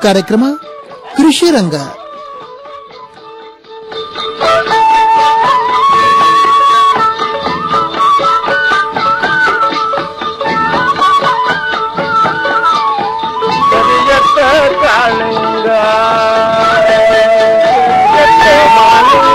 ಕಾರ್ಯಕ್ರಮ ಕೃಷಿ ರಂಗ ಕರಿಯತ್ತ ಕಾಳಿಂಗ ಎತ್ತ ಮಾಲಿಂಗ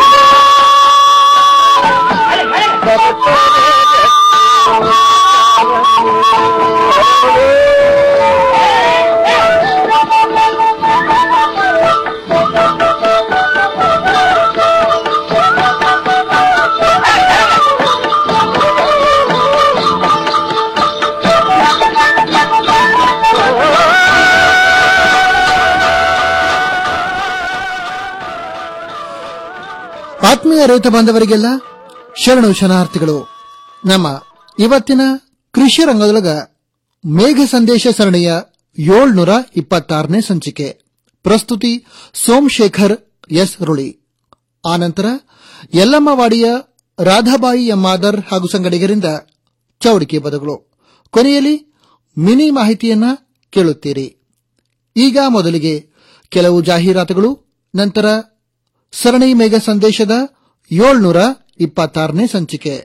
ಆತ್ಮೀಯ ರೈತ ಬಾಂಧವರಿಗೆಲ್ಲ ಶರಣು ಶರಣಾರ್ಥಿಗಳು ನಮ್ಮ ಇವತ್ತಿನ ಕೃಷಿ ರಂಗದೊಳಗ ಮೇಘ ಸಂದೇಶ ಸರಣಿಯ ಏಳ್ನೂರ ಇಪ್ಪತ್ತಾರನೇ ಸಂಚಿಕೆ ಪ್ರಸ್ತುತಿ ಸೋಮಶೇಖರ್ ಎಸ್ ರುಳಿ ಆನಂತರ ಯಲ್ಲಮ್ಮವಾಡಿಯ ರಾಧಾಬಾಯಿ ಎಮ್ಮಾದರ್ ಹಾಗೂ ಸಂಗಡಿಗರಿಂದ ಚೌಡಿಕೆ ಪದಗಳು ಕೊನೆಯಲ್ಲಿ ಮಿನಿ ಮಾಹಿತಿಯನ್ನ ಕೇಳುತ್ತೀರಿ ಈಗ ಮೊದಲಿಗೆ ಕೆಲವು ಜಾಹೀರಾತುಗಳು ನಂತರ ಸರಣಿ ಮೇಘ ಸಂದೇಶದ ಏಳ್ನೂರ ಇಪ್ಪತ್ತಾರನೇ ಸಂಚಿಕೆ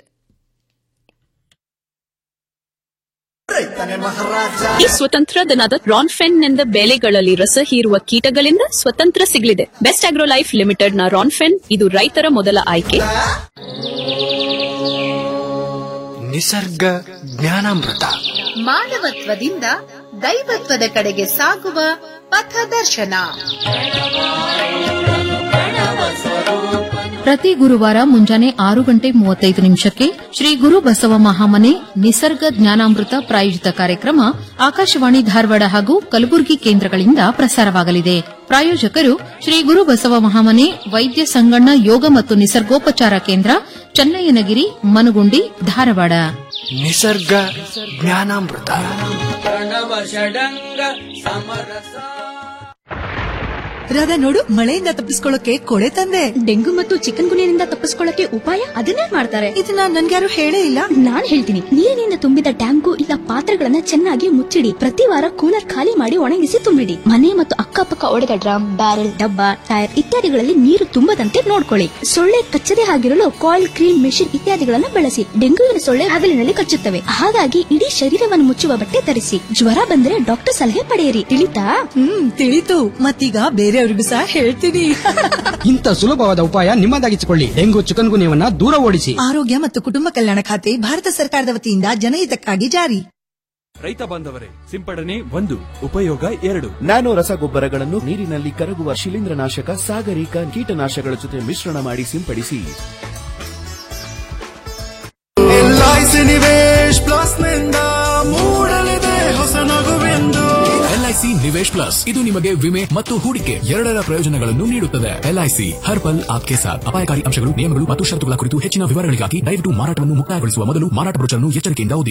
ಈ ಸ್ವತಂತ್ರ ದಿನದ ರಾನ್ಫೆನ್ ಬೆಳೆಗಳಲ್ಲಿ ರಸ ಹೀರುವ ಕೀಟಗಳಿಂದ ಸ್ವತಂತ್ರ ಸಿಗಲಿದೆ ಬೆಸ್ಟ್ ಆಗ್ರೋ ಲೈಫ್ ಲಿಮಿಟೆಡ್ ನ ರಾನ್ಫೆನ್ ಇದು ರೈತರ ಮೊದಲ ಆಯ್ಕೆ ನಿಸರ್ಗ ಜ್ಞಾನಾಮೃತ ಮಾನವತ್ವದಿಂದ ದೈವತ್ವದ ಕಡೆಗೆ ಸಾಗುವ ಪಥದರ್ಶನ ಪ್ರತಿ ಗುರುವಾರ ಮುಂಜಾನೆ ಆರು ಗಂಟೆ ಮೂವತ್ತೈದು ನಿಮಿಷಕ್ಕೆ ಶ್ರೀ ಗುರು ಬಸವ ಮಹಾಮನೆ ನಿಸರ್ಗ ಜ್ಞಾನಾಮೃತ ಪ್ರಾಯೋಜಿತ ಕಾರ್ಯಕ್ರಮ ಆಕಾಶವಾಣಿ ಧಾರವಾಡ ಹಾಗೂ ಕಲಬುರಗಿ ಕೇಂದ್ರಗಳಿಂದ ಪ್ರಸಾರವಾಗಲಿದೆ ಪ್ರಾಯೋಜಕರು ಶ್ರೀ ಗುರು ಬಸವ ಮಹಾಮನೆ ವೈದ್ಯ ಸಂಗಣ್ಣ ಯೋಗ ಮತ್ತು ನಿಸರ್ಗೋಪಚಾರ ಕೇಂದ್ರ ಚನ್ನಯ್ಯನಗಿರಿ ಮನಗುಂಡಿ ಧಾರವಾಡ ನಿಸರ್ಗ ಜ್ಞಾನಾಮೃತ ರಾಧಾ ನೋಡು ಮಳೆಯಿಂದ ತಪ್ಪಿಸ್ಕೊಳ್ಳೋಕೆ ಕೊಡೆ ತಂದೆ ಡೆಂಗು ಮತ್ತು ಚಿಕನ್ ಗುನಿಯಿಂದ ತಪ್ಪಿಸ್ಕೊಳ್ಳಕ್ಕೆ ಉಪಾಯ ಅದನ್ನೇ ಮಾಡ್ತಾರೆ ಇದನ್ನ ನನ್ಗ್ಯಾರು ಹೇಳೇ ಇಲ್ಲ ನಾನ್ ಹೇಳ್ತೀನಿ ನೀರಿನಿಂದ ತುಂಬಿದ ಟ್ಯಾಂಕು ಇಲ್ಲ ಪಾತ್ರೆಗಳನ್ನ ಚೆನ್ನಾಗಿ ಮುಚ್ಚಿಡಿ ಪ್ರತಿ ವಾರ ಕೂಲರ್ ಖಾಲಿ ಮಾಡಿ ಒಣಗಿಸಿ ತುಂಬಿಡಿ ಮನೆ ಮತ್ತು ಅಕ್ಕಪಕ್ಕ ಒಡೆದ ಡ್ರಮ್ ಬ್ಯಾರೆಲ್ ಡಬ್ಬ ಟೈರ್ ಇತ್ಯಾದಿಗಳಲ್ಲಿ ನೀರು ತುಂಬದಂತೆ ನೋಡ್ಕೊಳ್ಳಿ ಸೊಳ್ಳೆ ಕಚ್ಚದೆ ಆಗಿರಲು ಕಾಯಿಲ್ ಕ್ರೀಮ್ ಮೆಷಿನ್ ಇತ್ಯಾದಿಗಳನ್ನ ಬಳಸಿ ಡೆಂಗುವಿನ ಸೊಳ್ಳೆ ಹಗಲಿನಲ್ಲಿ ಕಚ್ಚುತ್ತವೆ ಹಾಗಾಗಿ ಇಡೀ ಶರೀರವನ್ನು ಮುಚ್ಚುವ ಬಟ್ಟೆ ಧರಿಸಿ ಜ್ವರ ಬಂದ್ರೆ ಡಾಕ್ಟರ್ ಸಲಹೆ ಪಡೆಯಿರಿ ತಿಳಿತಾ ಹ್ಮ್ ತಿಳಿತು ಮತ್ತೀಗ ಬೇರೆಯವ್ರಿಗೂ ಸಹ ಹೇಳ್ತೀನಿ ಇಂಥ ಸುಲಭವಾದ ಉಪಾಯ ನಿಮ್ಮದಾಗಿಸಿಕೊಳ್ಳಿ ಡೆಂಗು ಚಿಕನ್ ಗುನ್ಯವನ್ನ ದೂರ ಓಡಿಸಿ ಆರೋಗ್ಯ ಮತ್ತು ಕುಟುಂಬ ಕಲ್ಯಾಣ ಖಾತೆ ಭಾರತ ಸರ್ಕಾರದ ವತಿಯಿಂದ ಜನಹಿತಕ್ಕಾಗಿ ಜಾರಿ ರೈತ ಬಾಂಧವರೇ ಸಿಂಪಡಣೆ ಒಂದು ಉಪಯೋಗ ಎರಡು ನ್ಯಾನೋ ರಸಗೊಬ್ಬರಗಳನ್ನು ನೀರಿನಲ್ಲಿ ಕರಗುವ ಶಿಲೀಂಧ್ರನಾಶಕ ಸಾಗರಿಕ ಕೀಟನಾಶಕಗಳ ಜೊತೆ ಮಿಶ್ರಣ ಮಾಡಿ ಸಿಂಪಡಿಸಿ ಎಲ್ಐಸಿ ನಿವೇಶ್ ಪ್ಲಸ್ ನಿಂದ ಮೂಡಲಿದೆ ಹೊಸ ನಗುವೆಂದು ಎಲ್ಐಸಿ ನಿವೇಶ್ ಪ್ಲಸ್ ಇದು ನಿಮಗೆ ವಿಮೆ ಮತ್ತು ಹೂಡಿಕೆ ಎರಡರ ಪ್ರಯೋಜನಗಳನ್ನು ನೀಡುತ್ತದೆ ಎಲ್ಐಸಿ ಹರ್ಪಲ್ ಆಪ್ಕೆ ಸಾಥ್ ಅಪಾಯಕಾರಿ ಅಂಶಗಳು ನಿಯಮಗಳು ಮತ್ತು ಷರತ್ತುಗಳ ಕುರಿತು ಹೆಚ್ಚಿನ ವಿವರಗಳಿಗಾಗಿ ದಯವಿಟ್ಟು ಮಾರಾಟವನ್ನು ಮುಕ್ತಾಯಗೊಳಿಸುವ ಮೊದಲು ಮಾರಾಟ ಬ್ರೋಚರ್ನ್ನು ಎಚ್ಚರಿಕೆಯಿಂದ ಓದಿ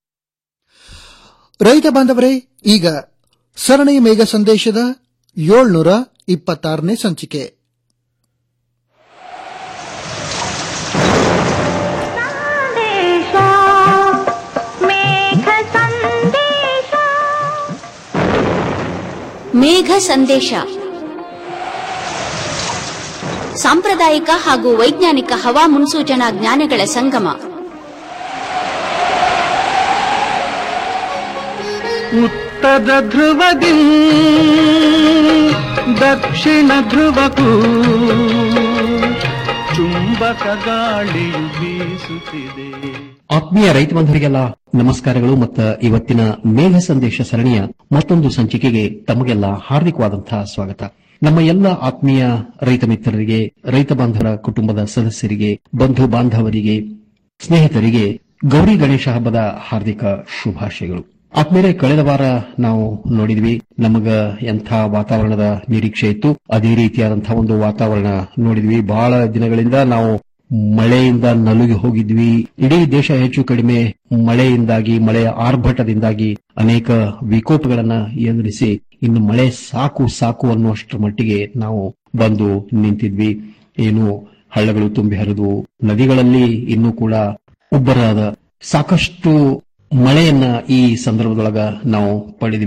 ರೈತ ಬಾಂಧವರೇ ಈಗ ಸರಣಿ ಮೇಘ ಸಂದೇಶದ ಏಳ್ನೂರ ಇಪ್ಪತ್ತಾರನೇ ಸಂಚಿಕೆ ಮೇಘ ಸಂದೇಶ ಸಾಂಪ್ರದಾಯಿಕ ಹಾಗೂ ವೈಜ್ಞಾನಿಕ ಹವಾ ಮುನ್ಸೂಚನಾ ಜ್ಞಾನಗಳ ಸಂಗಮ ಉತ್ತರ ಧ್ರುವದಿ ದಕ್ಷಿಣ ಧ್ರುವಕ್ಕೂ ಚುಂಬಕ ಗಾಳಿಯು ಬೀಸುತ್ತಿದೆ ಆತ್ಮೀಯ ರೈತ ಬಂಧುರಿಗೆಲ್ಲ ನಮಸ್ಕಾರಗಳು ಮತ್ತು ಇವತ್ತಿನ ಮೇಘ ಸಂದೇಶ ಸರಣಿಯ ಮತ್ತೊಂದು ಸಂಚಿಕೆಗೆ ತಮಗೆಲ್ಲ ಹಾರ್ದಿಕವಾದಂತಹ ಸ್ವಾಗತ ನಮ್ಮ ಎಲ್ಲ ಆತ್ಮೀಯ ರೈತ ಮಿತ್ರರಿಗೆ ರೈತ ಬಾಂಧವರ ಕುಟುಂಬದ ಸದಸ್ಯರಿಗೆ ಬಂಧು ಬಾಂಧವರಿಗೆ ಸ್ನೇಹಿತರಿಗೆ ಗೌರಿ ಗಣೇಶ ಹಬ್ಬದ ಹಾರ್ದಿಕ ಶುಭಾಶಯಗಳು ಆತ್ಮೀಯರೇ ಕಳೆದ ವಾರ ನಾವು ನೋಡಿದ್ವಿ ನಮಗ ಎಂಥ ವಾತಾವರಣದ ನಿರೀಕ್ಷೆ ಇತ್ತು ಅದೇ ರೀತಿಯಾದಂತಹ ಒಂದು ವಾತಾವರಣ ನೋಡಿದ್ವಿ ಬಹಳ ದಿನಗಳಿಂದ ನಾವು ಮಳೆಯಿಂದ ನಲುಗಿ ಹೋಗಿದ್ವಿ ಇಡೀ ದೇಶ ಹೆಚ್ಚು ಕಡಿಮೆ ಮಳೆಯಿಂದಾಗಿ ಮಳೆಯ ಆರ್ಭಟದಿಂದಾಗಿ ಅನೇಕ ವಿಕೋಪಗಳನ್ನ ಎದುರಿಸಿ ಇನ್ನು ಮಳೆ ಸಾಕು ಸಾಕು ಅನ್ನುವಷ್ಟರ ಮಟ್ಟಿಗೆ ನಾವು ಬಂದು ನಿಂತಿದ್ವಿ ಏನು ಹಳ್ಳಗಳು ತುಂಬಿ ಹರಿದು ನದಿಗಳಲ್ಲಿ ಇನ್ನೂ ಕೂಡ ಉಬ್ಬರಾದ ಸಾಕಷ್ಟು ಮಳೆಯನ್ನ ಈ ಸಂದರ್ಭದೊಳಗ ನಾವು ಪಡೆದ್ವಿ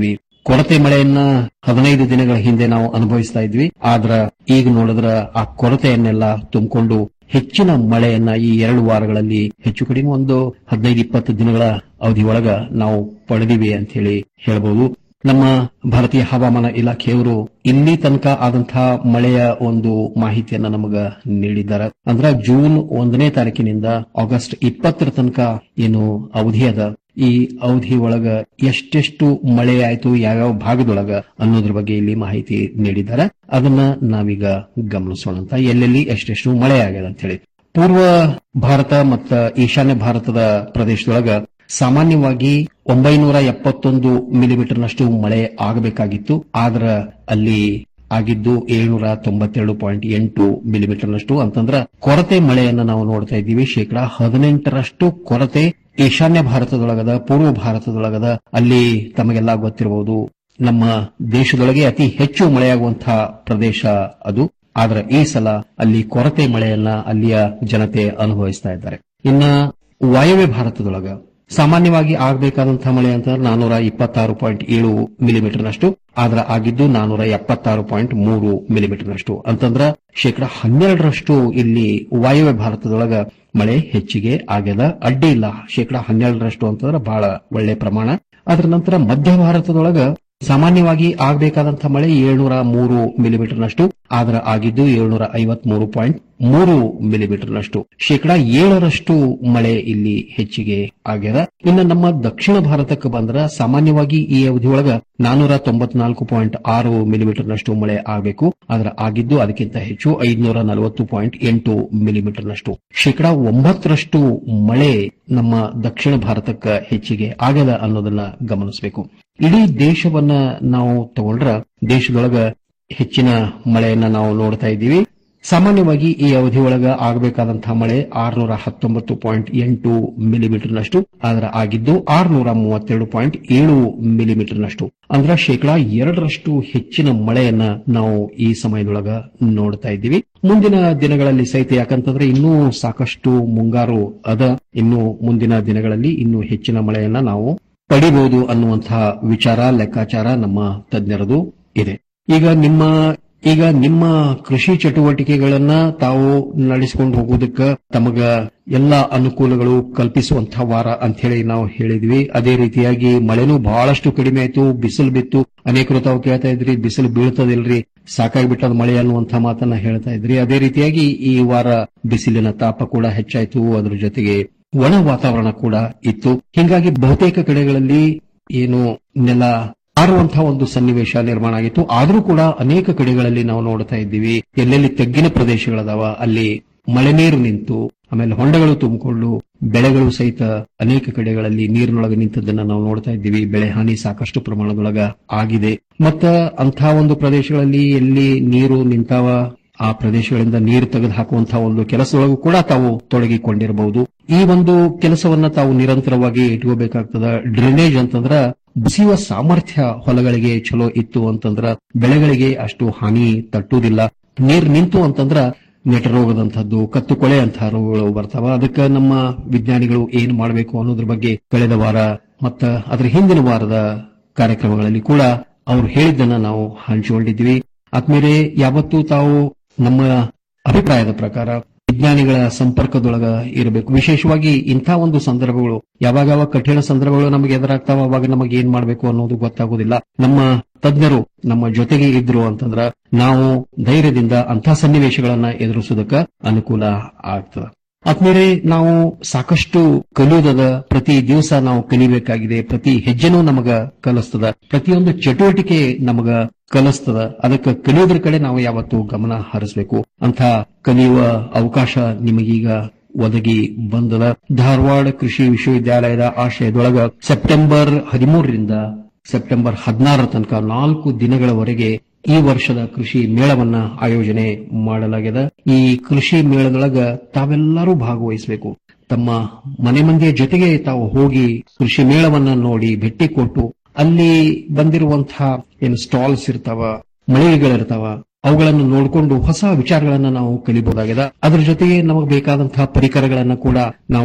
ಕೊರತೆ ಮಳೆಯನ್ನ ಹದಿನೈದು ದಿನಗಳ ಹಿಂದೆ ನಾವು ಅನುಭವಿಸ್ತಾ ಇದ್ವಿ ಆದ್ರ ಈಗ ನೋಡಿದ್ರ ಆ ಕೊರತೆಯನ್ನೆಲ್ಲ ತುಂಬಿಕೊಂಡು ಹೆಚ್ಚಿನ ಮಳೆಯನ್ನ ಈ ಎರಡು ವಾರಗಳಲ್ಲಿ ಹೆಚ್ಚು ಕಡಿಮೆ ಒಂದು ಹದಿನೈದು ಇಪ್ಪತ್ತು ದಿನಗಳ ಅವಧಿ ಒಳಗ ನಾವು ಪಡೆದಿವಿ ಅಂತ ಹೇಳಿ ಹೇಳ್ಬಹುದು ನಮ್ಮ ಭಾರತೀಯ ಹವಾಮಾನ ಇಲಾಖೆಯವರು ಇಲ್ಲಿ ತನಕ ಆದಂತಹ ಮಳೆಯ ಒಂದು ಮಾಹಿತಿಯನ್ನ ನಮಗ ನೀಡಿದ್ದಾರೆ ಅಂದ್ರ ಜೂನ್ ಒಂದನೇ ತಾರೀಕಿನಿಂದ ಆಗಸ್ಟ್ ಇಪ್ಪತ್ತರ ತನಕ ಏನು ಅವಧಿ ಅದ ಈ ಅವಧಿ ಒಳಗ ಎಷ್ಟೆಷ್ಟು ಮಳೆ ಆಯ್ತು ಯಾವ್ಯಾವ ಭಾಗದೊಳಗ ಅನ್ನೋದ್ರ ಬಗ್ಗೆ ಇಲ್ಲಿ ಮಾಹಿತಿ ನೀಡಿದ್ದಾರೆ ಅದನ್ನ ನಾವೀಗ ಗಮನಿಸೋಣ ಅಂತ ಎಲ್ಲೆಲ್ಲಿ ಎಷ್ಟೆಷ್ಟು ಮಳೆ ಆಗ್ಯದ ಅಂತ ಹೇಳಿ ಪೂರ್ವ ಭಾರತ ಮತ್ತ ಈಶಾನ್ಯ ಭಾರತದ ಪ್ರದೇಶದೊಳಗ ಸಾಮಾನ್ಯವಾಗಿ ಒಂಬೈನೂರ ಎಪ್ಪತ್ತೊಂದು ಮಿಲಿಮೀಟರ್ನಷ್ಟು ಮಳೆ ಆಗಬೇಕಾಗಿತ್ತು ಆದ್ರ ಅಲ್ಲಿ ಆಗಿದ್ದು ಏಳ್ನೂರ ತೊಂಬತ್ತೆರಡು ಪಾಯಿಂಟ್ ಎಂಟು ಮಿಲಿಮೀಟರ್ನಷ್ಟು ಅಂತಂದ್ರ ಕೊರತೆ ಮಳೆಯನ್ನ ನಾವು ನೋಡ್ತಾ ಇದ್ದೀವಿ ಶೇಕಡಾ ಹದಿನೆಂಟರಷ್ಟು ಕೊರತೆ ಈಶಾನ್ಯ ಭಾರತದೊಳಗದ ಪೂರ್ವ ಭಾರತದೊಳಗದ ಅಲ್ಲಿ ತಮಗೆಲ್ಲ ಗೊತ್ತಿರಬಹುದು ನಮ್ಮ ದೇಶದೊಳಗೆ ಅತಿ ಹೆಚ್ಚು ಮಳೆಯಾಗುವಂತಹ ಪ್ರದೇಶ ಅದು ಆದ್ರೆ ಈ ಸಲ ಅಲ್ಲಿ ಕೊರತೆ ಮಳೆಯನ್ನ ಅಲ್ಲಿಯ ಜನತೆ ಅನುಭವಿಸ್ತಾ ಇದ್ದಾರೆ ಇನ್ನ ವಾಯವ್ಯ ಭಾರತದೊಳಗ ಸಾಮಾನ್ಯವಾಗಿ ಆಗಬೇಕಾದಂತಹ ಮಳೆ ಅಂತಂದ್ರೆ ನಾನೂರ ಇಪ್ಪತ್ತಾರು ಪಾಯಿಂಟ್ ಏಳು ಮಿಲಿಮೀಟರ್ನಷ್ಟು ಆದ್ರ ಆಗಿದ್ದು ನಾನೂರ ಎಪ್ಪತ್ತಾರು ಪಾಯಿಂಟ್ ಮೂರು ಮಿಲಿಮೀಟರ್ನಷ್ಟು ಅಂತಂದ್ರ ಶೇಕಡಾ ಹನ್ನೆರಡರಷ್ಟು ಇಲ್ಲಿ ವಾಯವ್ಯ ಭಾರತದೊಳಗ ಮಳೆ ಹೆಚ್ಚಿಗೆ ಆಗ್ಯದ ಅಡ್ಡಿ ಇಲ್ಲ ಶೇಕಡಾ ಹನ್ನೆರಡರಷ್ಟು ಅಂತಂದ್ರೆ ಬಹಳ ಒಳ್ಳೆ ಪ್ರಮಾಣ ಅದರ ನಂತರ ಮಧ್ಯ ಭಾರತದೊಳಗ ಸಾಮಾನ್ಯವಾಗಿ ಆಗಬೇಕಾದಂತಹ ಮಳೆ ಏಳ್ನೂರ ಮೂರು ಮಿಲಿಮೀಟರ್ನಷ್ಟು ಆದ್ರ ಆಗಿದ್ದು ಏಳ್ನೂರ ಐವತ್ಮೂರು ಪಾಯಿಂಟ್ ಮೂರು ಮಿಲಿಮೀಟರ್ನಷ್ಟು ಶೇಕಡಾ ಏಳರಷ್ಟು ಮಳೆ ಇಲ್ಲಿ ಹೆಚ್ಚಿಗೆ ಆಗ್ಯದ ಇನ್ನು ನಮ್ಮ ದಕ್ಷಿಣ ಭಾರತಕ್ಕೆ ಬಂದ್ರ ಸಾಮಾನ್ಯವಾಗಿ ಈ ಅವಧಿಯೊಳಗ ನಾನೂರ ತೊಂಬತ್ನಾಲ್ಕು ಪಾಯಿಂಟ್ ಆರು ಮಿಲಿಮೀಟರ್ನಷ್ಟು ಮಳೆ ಆಗಬೇಕು ಆದ್ರೆ ಆಗಿದ್ದು ಅದಕ್ಕಿಂತ ಹೆಚ್ಚು ಐದುನೂರ ನಲವತ್ತು ಪಾಯಿಂಟ್ ಎಂಟು ಮಿಲಿಮೀಟರ್ನಷ್ಟು ಶೇಕಡಾ ಒಂಬತ್ತರಷ್ಟು ಮಳೆ ನಮ್ಮ ದಕ್ಷಿಣ ಭಾರತಕ್ಕೆ ಹೆಚ್ಚಿಗೆ ಆಗ್ಯದ ಅನ್ನೋದನ್ನ ಗಮನಿಸಬೇಕು ಇಡೀ ದೇಶವನ್ನ ನಾವು ತಗೊಂಡ್ರ ದೇಶದೊಳಗ ಹೆಚ್ಚಿನ ಮಳೆಯನ್ನ ನಾವು ನೋಡ್ತಾ ಇದ್ದೀವಿ ಸಾಮಾನ್ಯವಾಗಿ ಈ ಅವಧಿಯೊಳಗ ಆಗಬೇಕಾದಂತಹ ಮಳೆ ಆರ್ನೂರ ಹತ್ತೊಂಬತ್ತು ಪಾಯಿಂಟ್ ಎಂಟು ಮಿಲಿಮೀಟರ್ನಷ್ಟು ಆದ್ರೆ ಆಗಿದ್ದು ಆರ್ನೂರ ಮೂವತ್ತೆರಡು ಪಾಯಿಂಟ್ ಏಳು ಮಿಲಿಮೀಟರ್ನಷ್ಟು ಅಂದ್ರ ಶೇಕಡಾ ಎರಡರಷ್ಟು ಹೆಚ್ಚಿನ ಮಳೆಯನ್ನ ನಾವು ಈ ಸಮಯದೊಳಗ ನೋಡ್ತಾ ಇದ್ದೀವಿ ಮುಂದಿನ ದಿನಗಳಲ್ಲಿ ಸಹಿತ ಯಾಕಂತಂದ್ರೆ ಇನ್ನೂ ಸಾಕಷ್ಟು ಮುಂಗಾರು ಅದ ಇನ್ನು ಮುಂದಿನ ದಿನಗಳಲ್ಲಿ ಇನ್ನೂ ಹೆಚ್ಚಿನ ಮಳೆಯನ್ನ ನಾವು ಪಡಿಬಹುದು ಅನ್ನುವಂತಹ ವಿಚಾರ ಲೆಕ್ಕಾಚಾರ ನಮ್ಮ ತಜ್ಞರದು ಇದೆ ಈಗ ನಿಮ್ಮ ಈಗ ನಿಮ್ಮ ಕೃಷಿ ಚಟುವಟಿಕೆಗಳನ್ನ ತಾವು ನಡೆಸಿಕೊಂಡು ಹೋಗುವುದಕ್ಕ ತಮಗ ಎಲ್ಲಾ ಅನುಕೂಲಗಳು ಕಲ್ಪಿಸುವಂತಹ ವಾರ ಅಂತ ಹೇಳಿ ನಾವು ಹೇಳಿದ್ವಿ ಅದೇ ರೀತಿಯಾಗಿ ಮಳೆನೂ ಬಹಳಷ್ಟು ಕಡಿಮೆ ಆಯ್ತು ಬಿಸಿಲು ಬಿತ್ತು ಅನೇಕರು ತಾವು ಕೇಳ್ತಾ ಇದ್ರಿ ಬಿಸಿಲು ಬೀಳ್ತದಿಲ್ರಿ ಸಾಕಾಗ್ಬಿಟ್ಟದ ಮಳೆ ಅನ್ನುವಂಥ ಮಾತನ್ನ ಹೇಳ್ತಾ ಇದ್ರಿ ಅದೇ ರೀತಿಯಾಗಿ ಈ ವಾರ ಬಿಸಿಲಿನ ತಾಪ ಕೂಡ ಹೆಚ್ಚಾಯ್ತು ಅದ್ರ ಜೊತೆಗೆ ಒಣ ವಾತಾವರಣ ಕೂಡ ಇತ್ತು ಹೀಗಾಗಿ ಬಹುತೇಕ ಕಡೆಗಳಲ್ಲಿ ಏನು ನೆಲ ಆರುವಂತಹ ಒಂದು ಸನ್ನಿವೇಶ ನಿರ್ಮಾಣ ಆಗಿತ್ತು ಆದರೂ ಕೂಡ ಅನೇಕ ಕಡೆಗಳಲ್ಲಿ ನಾವು ನೋಡ್ತಾ ಇದ್ದೀವಿ ಎಲ್ಲೆಲ್ಲಿ ತಗ್ಗಿನ ಪ್ರದೇಶಗಳದಾವ ಅಲ್ಲಿ ಮಳೆ ನೀರು ನಿಂತು ಆಮೇಲೆ ಹೊಂಡಗಳು ತುಂಬಿಕೊಂಡು ಬೆಳೆಗಳು ಸಹಿತ ಅನೇಕ ಕಡೆಗಳಲ್ಲಿ ನೀರಿನೊಳಗೆ ನಿಂತದ್ದನ್ನ ನಾವು ನೋಡ್ತಾ ಇದ್ದೀವಿ ಬೆಳೆ ಹಾನಿ ಸಾಕಷ್ಟು ಪ್ರಮಾಣದೊಳಗ ಆಗಿದೆ ಮತ್ತ ಅಂತಹ ಒಂದು ಪ್ರದೇಶಗಳಲ್ಲಿ ಎಲ್ಲಿ ನೀರು ನಿಂತಾವ ಆ ಪ್ರದೇಶಗಳಿಂದ ನೀರು ತೆಗೆದು ಹಾಕುವಂತಹ ಒಂದು ಕೆಲಸದೊಳಗೂ ಕೂಡ ತಾವು ತೊಡಗಿಕೊಂಡಿರಬಹುದು ಈ ಒಂದು ಕೆಲಸವನ್ನ ತಾವು ನಿರಂತರವಾಗಿ ಇಟ್ಕೋಬೇಕಾಗ್ತದ ಡ್ರೈನೇಜ್ ಅಂತಂದ್ರ ಬಸಿಯುವ ಸಾಮರ್ಥ್ಯ ಹೊಲಗಳಿಗೆ ಚಲೋ ಇತ್ತು ಅಂತಂದ್ರ ಬೆಳೆಗಳಿಗೆ ಅಷ್ಟು ಹಾನಿ ತಟ್ಟುವುದಿಲ್ಲ ನೀರು ನಿಂತು ಅಂತಂದ್ರ ನೆಟ ರೋಗದಂತಹದ್ದು ಕತ್ತು ಕೊಳೆ ಅಂತಹ ರೋಗಗಳು ಬರ್ತಾವ ಅದಕ್ಕೆ ನಮ್ಮ ವಿಜ್ಞಾನಿಗಳು ಏನ್ ಮಾಡಬೇಕು ಅನ್ನೋದ್ರ ಬಗ್ಗೆ ಕಳೆದ ವಾರ ಮತ್ತ ಅದರ ಹಿಂದಿನ ವಾರದ ಕಾರ್ಯಕ್ರಮಗಳಲ್ಲಿ ಕೂಡ ಅವ್ರು ಹೇಳಿದ್ದನ್ನ ನಾವು ಹಂಚಿಕೊಂಡಿದ್ವಿ ಆದ್ಮೇಲೆ ಯಾವತ್ತೂ ತಾವು ನಮ್ಮ ಅಭಿಪ್ರಾಯದ ಪ್ರಕಾರ ವಿಜ್ಞಾನಿಗಳ ಸಂಪರ್ಕದೊಳಗ ಇರಬೇಕು ವಿಶೇಷವಾಗಿ ಇಂಥ ಒಂದು ಸಂದರ್ಭಗಳು ಯಾವಾಗ ಯಾವಾಗ ಕಠಿಣ ಸಂದರ್ಭಗಳು ನಮಗೆ ಎದುರಾಗ್ತಾವ ಅವಾಗ ನಮಗೆ ಏನ್ ಮಾಡಬೇಕು ಅನ್ನೋದು ಗೊತ್ತಾಗೋದಿಲ್ಲ ನಮ್ಮ ತಜ್ಞರು ನಮ್ಮ ಜೊತೆಗೆ ಇದ್ರು ಅಂತಂದ್ರ ನಾವು ಧೈರ್ಯದಿಂದ ಅಂಥ ಸನ್ನಿವೇಶಗಳನ್ನ ಎದುರಿಸೋದಕ್ಕ ಅನುಕೂಲ ಆಗ್ತದ ಆದ್ಮೇಲೆ ನಾವು ಸಾಕಷ್ಟು ಕಲಿಯೋದದ ಪ್ರತಿ ದಿವಸ ನಾವು ಕಲಿಬೇಕಾಗಿದೆ ಪ್ರತಿ ಹೆಜ್ಜೆನೂ ನಮಗ ಕಲಿಸ್ತದ ಪ್ರತಿಯೊಂದು ಚಟುವಟಿಕೆ ನಮಗ ಕಲಿಸ್ತದ ಅದಕ್ಕೆ ಕಲಿಯೋದ್ರ ಕಡೆ ನಾವು ಯಾವತ್ತು ಗಮನ ಹರಿಸಬೇಕು ಅಂತ ಕಲಿಯುವ ಅವಕಾಶ ನಿಮಗೀಗ ಒದಗಿ ಬಂದದ ಧಾರವಾಡ ಕೃಷಿ ವಿಶ್ವವಿದ್ಯಾಲಯದ ಆಶ್ರಯದೊಳಗ ಸೆಪ್ಟೆಂಬರ್ ಹದಿಮೂರರಿಂದ ಸೆಪ್ಟೆಂಬರ್ ಹದಿನಾರರ ತನಕ ನಾಲ್ಕು ದಿನಗಳವರೆಗೆ ಈ ವರ್ಷದ ಕೃಷಿ ಮೇಳವನ್ನ ಆಯೋಜನೆ ಮಾಡಲಾಗಿದೆ ಈ ಕೃಷಿ ಮೇಳದೊಳಗ ತಾವೆಲ್ಲರೂ ಭಾಗವಹಿಸಬೇಕು ತಮ್ಮ ಮನೆ ಮಂದಿಯ ಜೊತೆಗೆ ತಾವು ಹೋಗಿ ಕೃಷಿ ಮೇಳವನ್ನ ನೋಡಿ ಭೇಟಿ ಕೊಟ್ಟು ಅಲ್ಲಿ ಬಂದಿರುವಂತಹ ಏನು ಸ್ಟಾಲ್ಸ್ ಇರ್ತಾವ ಮಳಿಗೆಗಳಿರ್ತಾವ ಅವುಗಳನ್ನು ನೋಡಿಕೊಂಡು ಹೊಸ ವಿಚಾರಗಳನ್ನ ನಾವು ಕಲಿಬಹುದಾಗಿದೆ ಅದರ ಜೊತೆಗೆ ನಮಗೆ ಬೇಕಾದಂತಹ ಪರಿಕರಗಳನ್ನ ಕೂಡ ನಾವು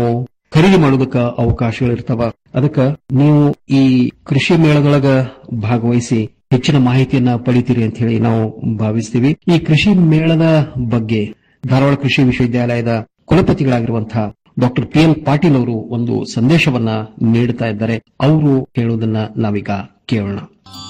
ಖರೀದಿ ಮಾಡೋದಕ್ಕ ಅವಕಾಶಗಳಿರ್ತಾವ ಅದಕ್ಕ ನೀವು ಈ ಕೃಷಿ ಮೇಳದೊಳಗ ಭಾಗವಹಿಸಿ ಹೆಚ್ಚಿನ ಮಾಹಿತಿಯನ್ನ ಪಡಿತೀರಿ ಅಂತ ಹೇಳಿ ನಾವು ಭಾವಿಸ್ತೀವಿ ಈ ಕೃಷಿ ಮೇಳದ ಬಗ್ಗೆ ಧಾರವಾಡ ಕೃಷಿ ವಿಶ್ವವಿದ್ಯಾಲಯದ ಕುಲಪತಿಗಳಾಗಿರುವಂತಹ ಡಾಕ್ಟರ್ ಪಿ ಎಲ್ ಪಾಟೀಲ್ ಅವರು ಒಂದು ಸಂದೇಶವನ್ನ ನೀಡುತ್ತಾ ಇದ್ದಾರೆ ಅವರು ಹೇಳುವುದನ್ನ ನಾವೀಗ ಕೇಳೋಣ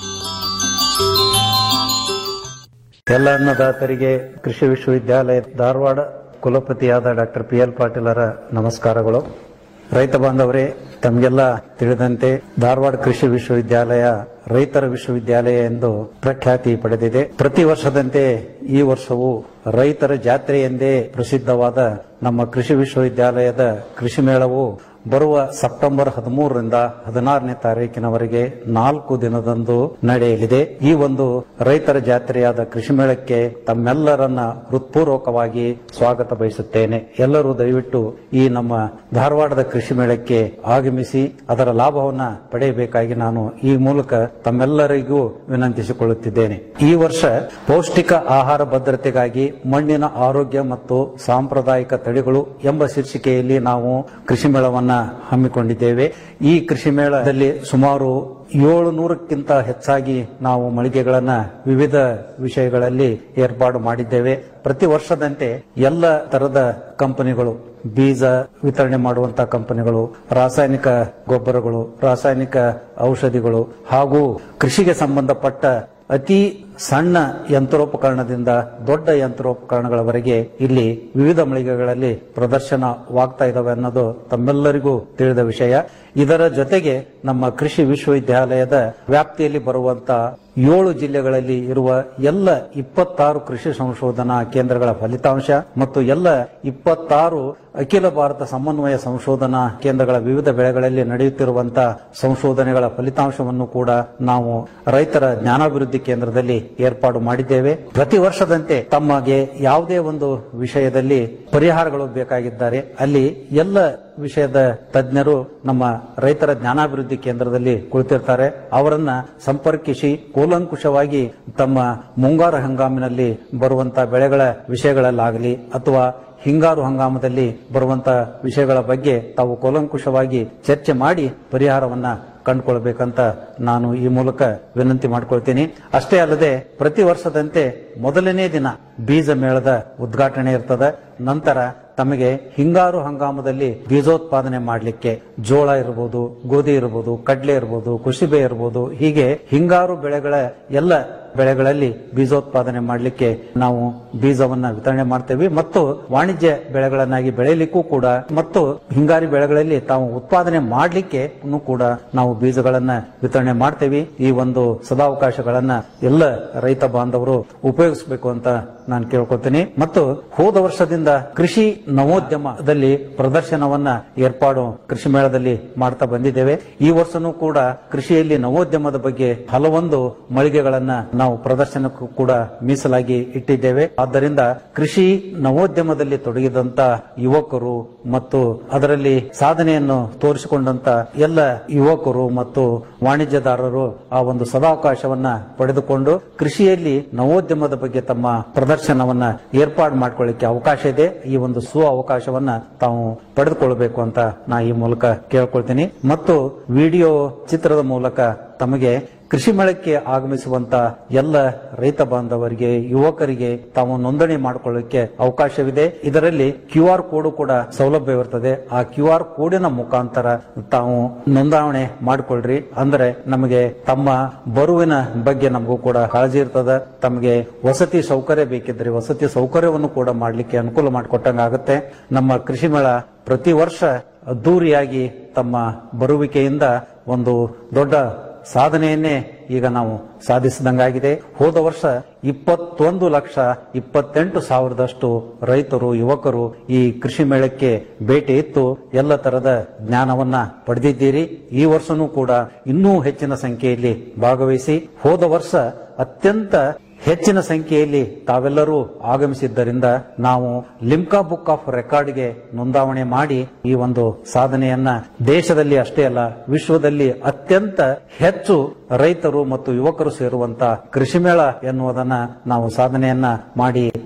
ಎಲ್ಲ ಅನ್ನದಾತರಿಗೆ ಕೃಷಿ ವಿಶ್ವವಿದ್ಯಾಲಯ ಧಾರವಾಡ ಕುಲಪತಿಯಾದ ಡಾಕ್ಟರ್ ಪಿ ಎಲ್ ಪಾಟೀಲರ ನಮಸ್ಕಾರಗಳು ರೈತ ಬಾಂಧವರೇ ತಮಗೆಲ್ಲ ತಿಳಿದಂತೆ ಧಾರವಾಡ ಕೃಷಿ ವಿಶ್ವವಿದ್ಯಾಲಯ ರೈತರ ವಿಶ್ವವಿದ್ಯಾಲಯ ಎಂದು ಪ್ರಖ್ಯಾತಿ ಪಡೆದಿದೆ ಪ್ರತಿ ವರ್ಷದಂತೆ ಈ ವರ್ಷವೂ ರೈತರ ಜಾತ್ರೆ ಎಂದೇ ಪ್ರಸಿದ್ಧವಾದ ನಮ್ಮ ಕೃಷಿ ವಿಶ್ವವಿದ್ಯಾಲಯದ ಕೃಷಿ ಮೇಳವು ಬರುವ ಸೆಪ್ಟೆಂಬರ್ ಹದಿಮೂರರಿಂದ ಹದಿನಾರನೇ ತಾರೀಕಿನವರೆಗೆ ನಾಲ್ಕು ದಿನದಂದು ನಡೆಯಲಿದೆ ಈ ಒಂದು ರೈತರ ಜಾತ್ರೆಯಾದ ಕೃಷಿ ಮೇಳಕ್ಕೆ ತಮ್ಮೆಲ್ಲರನ್ನ ಹೃತ್ಪೂರ್ವಕವಾಗಿ ಸ್ವಾಗತ ಬಯಸುತ್ತೇನೆ ಎಲ್ಲರೂ ದಯವಿಟ್ಟು ಈ ನಮ್ಮ ಧಾರವಾಡದ ಕೃಷಿ ಮೇಳಕ್ಕೆ ಆಗಮಿಸಿ ಅದರ ಲಾಭವನ್ನ ಪಡೆಯಬೇಕಾಗಿ ನಾನು ಈ ಮೂಲಕ ತಮ್ಮೆಲ್ಲರಿಗೂ ವಿನಂತಿಸಿಕೊಳ್ಳುತ್ತಿದ್ದೇನೆ ಈ ವರ್ಷ ಪೌಷ್ಟಿಕ ಆಹಾರ ಭದ್ರತೆಗಾಗಿ ಮಣ್ಣಿನ ಆರೋಗ್ಯ ಮತ್ತು ಸಾಂಪ್ರದಾಯಿಕ ತಳಿಗಳು ಎಂಬ ಶೀರ್ಷಿಕೆಯಲ್ಲಿ ನಾವು ಕೃಷಿ ಮೇಳವನ್ನ ಹಮ್ಮಿಕೊಂಡಿದ್ದೇವೆ ಈ ಕೃಷಿ ಮೇಳದಲ್ಲಿ ಸುಮಾರು ಏಳು ನೂರಕ್ಕಿಂತ ಹೆಚ್ಚಾಗಿ ನಾವು ಮಳಿಗೆಗಳನ್ನ ವಿವಿಧ ವಿಷಯಗಳಲ್ಲಿ ಏರ್ಪಾಡು ಮಾಡಿದ್ದೇವೆ ಪ್ರತಿ ವರ್ಷದಂತೆ ಎಲ್ಲ ತರದ ಕಂಪನಿಗಳು ಬೀಜ ವಿತರಣೆ ಮಾಡುವಂತಹ ಕಂಪನಿಗಳು ರಾಸಾಯನಿಕ ಗೊಬ್ಬರಗಳು ರಾಸಾಯನಿಕ ಔಷಧಿಗಳು ಹಾಗೂ ಕೃಷಿಗೆ ಸಂಬಂಧಪಟ್ಟ ಅತಿ ಸಣ್ಣ ಯಂತ್ರೋಪಕರಣದಿಂದ ದೊಡ್ಡ ಯಂತ್ರೋಪಕರಣಗಳವರೆಗೆ ಇಲ್ಲಿ ವಿವಿಧ ಮಳಿಗೆಗಳಲ್ಲಿ ಪ್ರದರ್ಶನವಾಗ್ತಾ ಇದಾವೆ ಅನ್ನೋದು ತಮ್ಮೆಲ್ಲರಿಗೂ ತಿಳಿದ ವಿಷಯ ಇದರ ಜೊತೆಗೆ ನಮ್ಮ ಕೃಷಿ ವಿಶ್ವವಿದ್ಯಾಲಯದ ವ್ಯಾಪ್ತಿಯಲ್ಲಿ ಬರುವಂತಹ ಏಳು ಜಿಲ್ಲೆಗಳಲ್ಲಿ ಇರುವ ಎಲ್ಲ ಇಪ್ಪತ್ತಾರು ಕೃಷಿ ಸಂಶೋಧನಾ ಕೇಂದ್ರಗಳ ಫಲಿತಾಂಶ ಮತ್ತು ಎಲ್ಲ ಇಪ್ಪತ್ತಾರು ಅಖಿಲ ಭಾರತ ಸಮನ್ವಯ ಸಂಶೋಧನಾ ಕೇಂದ್ರಗಳ ವಿವಿಧ ಬೆಳೆಗಳಲ್ಲಿ ನಡೆಯುತ್ತಿರುವಂತಹ ಸಂಶೋಧನೆಗಳ ಫಲಿತಾಂಶವನ್ನು ಕೂಡ ನಾವು ರೈತರ ಜ್ಞಾನಾಭಿವೃದ್ಧಿ ಕೇಂದ್ರದಲ್ಲಿ ಏರ್ಪಾಡು ಮಾಡಿದ್ದೇವೆ ಪ್ರತಿ ವರ್ಷದಂತೆ ತಮಗೆ ಯಾವುದೇ ಒಂದು ವಿಷಯದಲ್ಲಿ ಪರಿಹಾರಗಳು ಬೇಕಾಗಿದ್ದಾರೆ ಅಲ್ಲಿ ಎಲ್ಲ ವಿಷಯದ ತಜ್ಞರು ನಮ್ಮ ರೈತರ ಜ್ಞಾನಾಭಿವೃದ್ಧಿ ಕೇಂದ್ರದಲ್ಲಿ ಕುಳಿತಿರ್ತಾರೆ ಅವರನ್ನ ಸಂಪರ್ಕಿಸಿ ಕೂಲಂಕುಷವಾಗಿ ತಮ್ಮ ಮುಂಗಾರು ಹಂಗಾಮಿನಲ್ಲಿ ಬರುವಂತಹ ಬೆಳೆಗಳ ವಿಷಯಗಳಲ್ಲಾಗಲಿ ಅಥವಾ ಹಿಂಗಾರು ಹಂಗಾಮದಲ್ಲಿ ಬರುವಂತಹ ವಿಷಯಗಳ ಬಗ್ಗೆ ತಾವು ಕೂಲಂಕುಷವಾಗಿ ಚರ್ಚೆ ಮಾಡಿ ಪರಿಹಾರವನ್ನ ಕಂಡುಕೊಳ್ಬೇಕಂತ ನಾನು ಈ ಮೂಲಕ ವಿನಂತಿ ಮಾಡ್ಕೊಳ್ತೀನಿ ಅಷ್ಟೇ ಅಲ್ಲದೆ ಪ್ರತಿ ವರ್ಷದಂತೆ ಮೊದಲನೇ ದಿನ ಬೀಜ ಮೇಳದ ಉದ್ಘಾಟನೆ ಇರ್ತದೆ ನಂತರ ತಮಗೆ ಹಿಂಗಾರು ಹಂಗಾಮದಲ್ಲಿ ಬೀಜೋತ್ಪಾದನೆ ಮಾಡಲಿಕ್ಕೆ ಜೋಳ ಇರಬಹುದು ಗೋಧಿ ಇರಬಹುದು ಕಡ್ಲೆ ಇರಬಹುದು ಕುಸಿಬೆ ಇರಬಹುದು ಹೀಗೆ ಹಿಂಗಾರು ಬೆಳೆಗಳ ಎಲ್ಲ ಬೆಳೆಗಳಲ್ಲಿ ಬೀಜೋತ್ಪಾದನೆ ಮಾಡಲಿಕ್ಕೆ ನಾವು ಬೀಜವನ್ನ ವಿತರಣೆ ಮಾಡ್ತೇವೆ ಮತ್ತು ವಾಣಿಜ್ಯ ಬೆಳೆಗಳನ್ನಾಗಿ ಬೆಳೆಯಲಿಕ್ಕೂ ಕೂಡ ಮತ್ತು ಹಿಂಗಾರಿ ಬೆಳೆಗಳಲ್ಲಿ ತಾವು ಉತ್ಪಾದನೆ ಮಾಡಲಿಕ್ಕೆ ಕೂಡ ನಾವು ಬೀಜಗಳನ್ನ ವಿತರಣೆ ಮಾಡ್ತೇವೆ ಈ ಒಂದು ಸದಾವಕಾಶಗಳನ್ನ ಎಲ್ಲ ರೈತ ಬಾಂಧವರು ಉಪಯೋಗಿಸಬೇಕು ಅಂತ ನಾನು ಕೇಳ್ಕೊತೀನಿ ಮತ್ತು ಹೋದ ವರ್ಷದಿಂದ ಕೃಷಿ ನವೋದ್ಯಮದಲ್ಲಿ ಪ್ರದರ್ಶನವನ್ನ ಏರ್ಪಾಡು ಕೃಷಿ ಮೇಳದಲ್ಲಿ ಮಾಡ್ತಾ ಬಂದಿದ್ದೇವೆ ಈ ವರ್ಷನೂ ಕೂಡ ಕೃಷಿಯಲ್ಲಿ ನವೋದ್ಯಮದ ಬಗ್ಗೆ ಹಲವೊಂದು ಮಳಿಗೆಗಳನ್ನ ನಾವು ಪ್ರದರ್ಶನಕ್ಕೂ ಕೂಡ ಮೀಸಲಾಗಿ ಇಟ್ಟಿದ್ದೇವೆ ಆದ್ದರಿಂದ ಕೃಷಿ ನವೋದ್ಯಮದಲ್ಲಿ ತೊಡಗಿದಂತ ಯುವಕರು ಮತ್ತು ಅದರಲ್ಲಿ ಸಾಧನೆಯನ್ನು ತೋರಿಸಿಕೊಂಡಂತ ಎಲ್ಲ ಯುವಕರು ಮತ್ತು ವಾಣಿಜ್ಯದಾರರು ಆ ಒಂದು ಸದಾವಕಾಶವನ್ನ ಪಡೆದುಕೊಂಡು ಕೃಷಿಯಲ್ಲಿ ನವೋದ್ಯಮದ ಬಗ್ಗೆ ತಮ್ಮ ಪ್ರದರ್ಶನವನ್ನ ಏರ್ಪಾಡು ಮಾಡ್ಕೊಳ್ಳಿಕ್ಕೆ ಅವಕಾಶ ಇದೆ ಈ ಒಂದು ಸು ಅವಕಾಶವನ್ನ ತಾವು ಪಡೆದುಕೊಳ್ಬೇಕು ಅಂತ ನಾ ಈ ಮೂಲಕ ಕೇಳ್ಕೊಳ್ತೀನಿ ಮತ್ತು ವಿಡಿಯೋ ಚಿತ್ರದ ಮೂಲಕ ತಮಗೆ ಕೃಷಿ ಮೇಳಕ್ಕೆ ಆಗಮಿಸುವಂತ ಎಲ್ಲ ರೈತ ಬಾಂಧವರಿಗೆ ಯುವಕರಿಗೆ ತಾವು ನೋಂದಣಿ ಮಾಡಿಕೊಳ್ಳಕ್ಕೆ ಅವಕಾಶವಿದೆ ಇದರಲ್ಲಿ ಕ್ಯೂ ಆರ್ ಕೋಡ್ ಕೂಡ ಸೌಲಭ್ಯವಿರ್ತದೆ ಆ ಕ್ಯೂ ಆರ್ ಕೋಡಿನ ಮುಖಾಂತರ ತಾವು ನೋಂದಾವಣೆ ಮಾಡಿಕೊಳ್ಳ್ರಿ ಅಂದ್ರೆ ನಮಗೆ ತಮ್ಮ ಬರುವಿನ ಬಗ್ಗೆ ನಮಗೂ ಕೂಡ ಕಾಳಜಿ ಇರ್ತದ ತಮಗೆ ವಸತಿ ಸೌಕರ್ಯ ಬೇಕಿದ್ರೆ ವಸತಿ ಸೌಕರ್ಯವನ್ನು ಕೂಡ ಮಾಡಲಿಕ್ಕೆ ಅನುಕೂಲ ಮಾಡಿಕೊಟ್ಟಂಗಾಗುತ್ತೆ ನಮ್ಮ ಕೃಷಿ ಮೇಳ ಪ್ರತಿ ವರ್ಷ ಅದ್ದೂರಿಯಾಗಿ ತಮ್ಮ ಬರುವಿಕೆಯಿಂದ ಒಂದು ದೊಡ್ಡ ಸಾಧನೆಯನ್ನೇ ಈಗ ನಾವು ಸಾಧಿಸಿದಂಗಾಗಿದೆ ಹೋದ ವರ್ಷ ಇಪ್ಪತ್ತೊಂದು ಲಕ್ಷ ಇಪ್ಪತ್ತೆಂಟು ಸಾವಿರದಷ್ಟು ರೈತರು ಯುವಕರು ಈ ಕೃಷಿ ಮೇಳಕ್ಕೆ ಭೇಟಿ ಇತ್ತು ಎಲ್ಲ ತರದ ಜ್ಞಾನವನ್ನ ಪಡೆದಿದ್ದೀರಿ ಈ ವರ್ಷನೂ ಕೂಡ ಇನ್ನೂ ಹೆಚ್ಚಿನ ಸಂಖ್ಯೆಯಲ್ಲಿ ಭಾಗವಹಿಸಿ ಹೋದ ವರ್ಷ ಅತ್ಯಂತ ಹೆಚ್ಚಿನ ಸಂಖ್ಯೆಯಲ್ಲಿ ತಾವೆಲ್ಲರೂ ಆಗಮಿಸಿದ್ದರಿಂದ ನಾವು ಲಿಮ್ಕಾ ಬುಕ್ ಆಫ್ ರೆಕಾರ್ಡ್ಗೆ ನೋಂದಾವಣೆ ಮಾಡಿ ಈ ಒಂದು ಸಾಧನೆಯನ್ನ ದೇಶದಲ್ಲಿ ಅಷ್ಟೇ ಅಲ್ಲ ವಿಶ್ವದಲ್ಲಿ ಅತ್ಯಂತ ಹೆಚ್ಚು ರೈತರು ಮತ್ತು ಯುವಕರು ಸೇರುವಂತ ಕೃಷಿ ಮೇಳ ಎನ್ನುವುದನ್ನ ನಾವು ಸಾಧನೆಯನ್ನ ಮಾಡಿ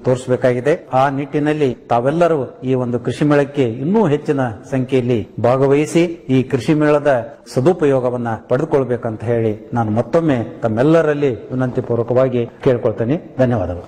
ತೋರಿಸಬೇಕಾಗಿದೆ ಆ ನಿಟ್ಟಿನಲ್ಲಿ ತಾವೆಲ್ಲರೂ ಈ ಒಂದು ಕೃಷಿ ಮೇಳಕ್ಕೆ ಇನ್ನೂ ಹೆಚ್ಚಿನ ಸಂಖ್ಯೆಯಲ್ಲಿ ಭಾಗವಹಿಸಿ ಈ ಕೃಷಿ ಮೇಳದ ಸದುಪಯೋಗವನ್ನ ಪಡೆದುಕೊಳ್ಬೇಕಂತ ಹೇಳಿ ನಾನು ಮತ್ತೊಮ್ಮೆ ತಮ್ಮೆಲ್ಲರಲ್ಲಿ ವಿನಂತಿ ಪೂರ್ವಕವಾಗಿ ಕೇಳ್ಕೊಳ್ತೇನೆ ಧನ್ಯವಾದಗಳು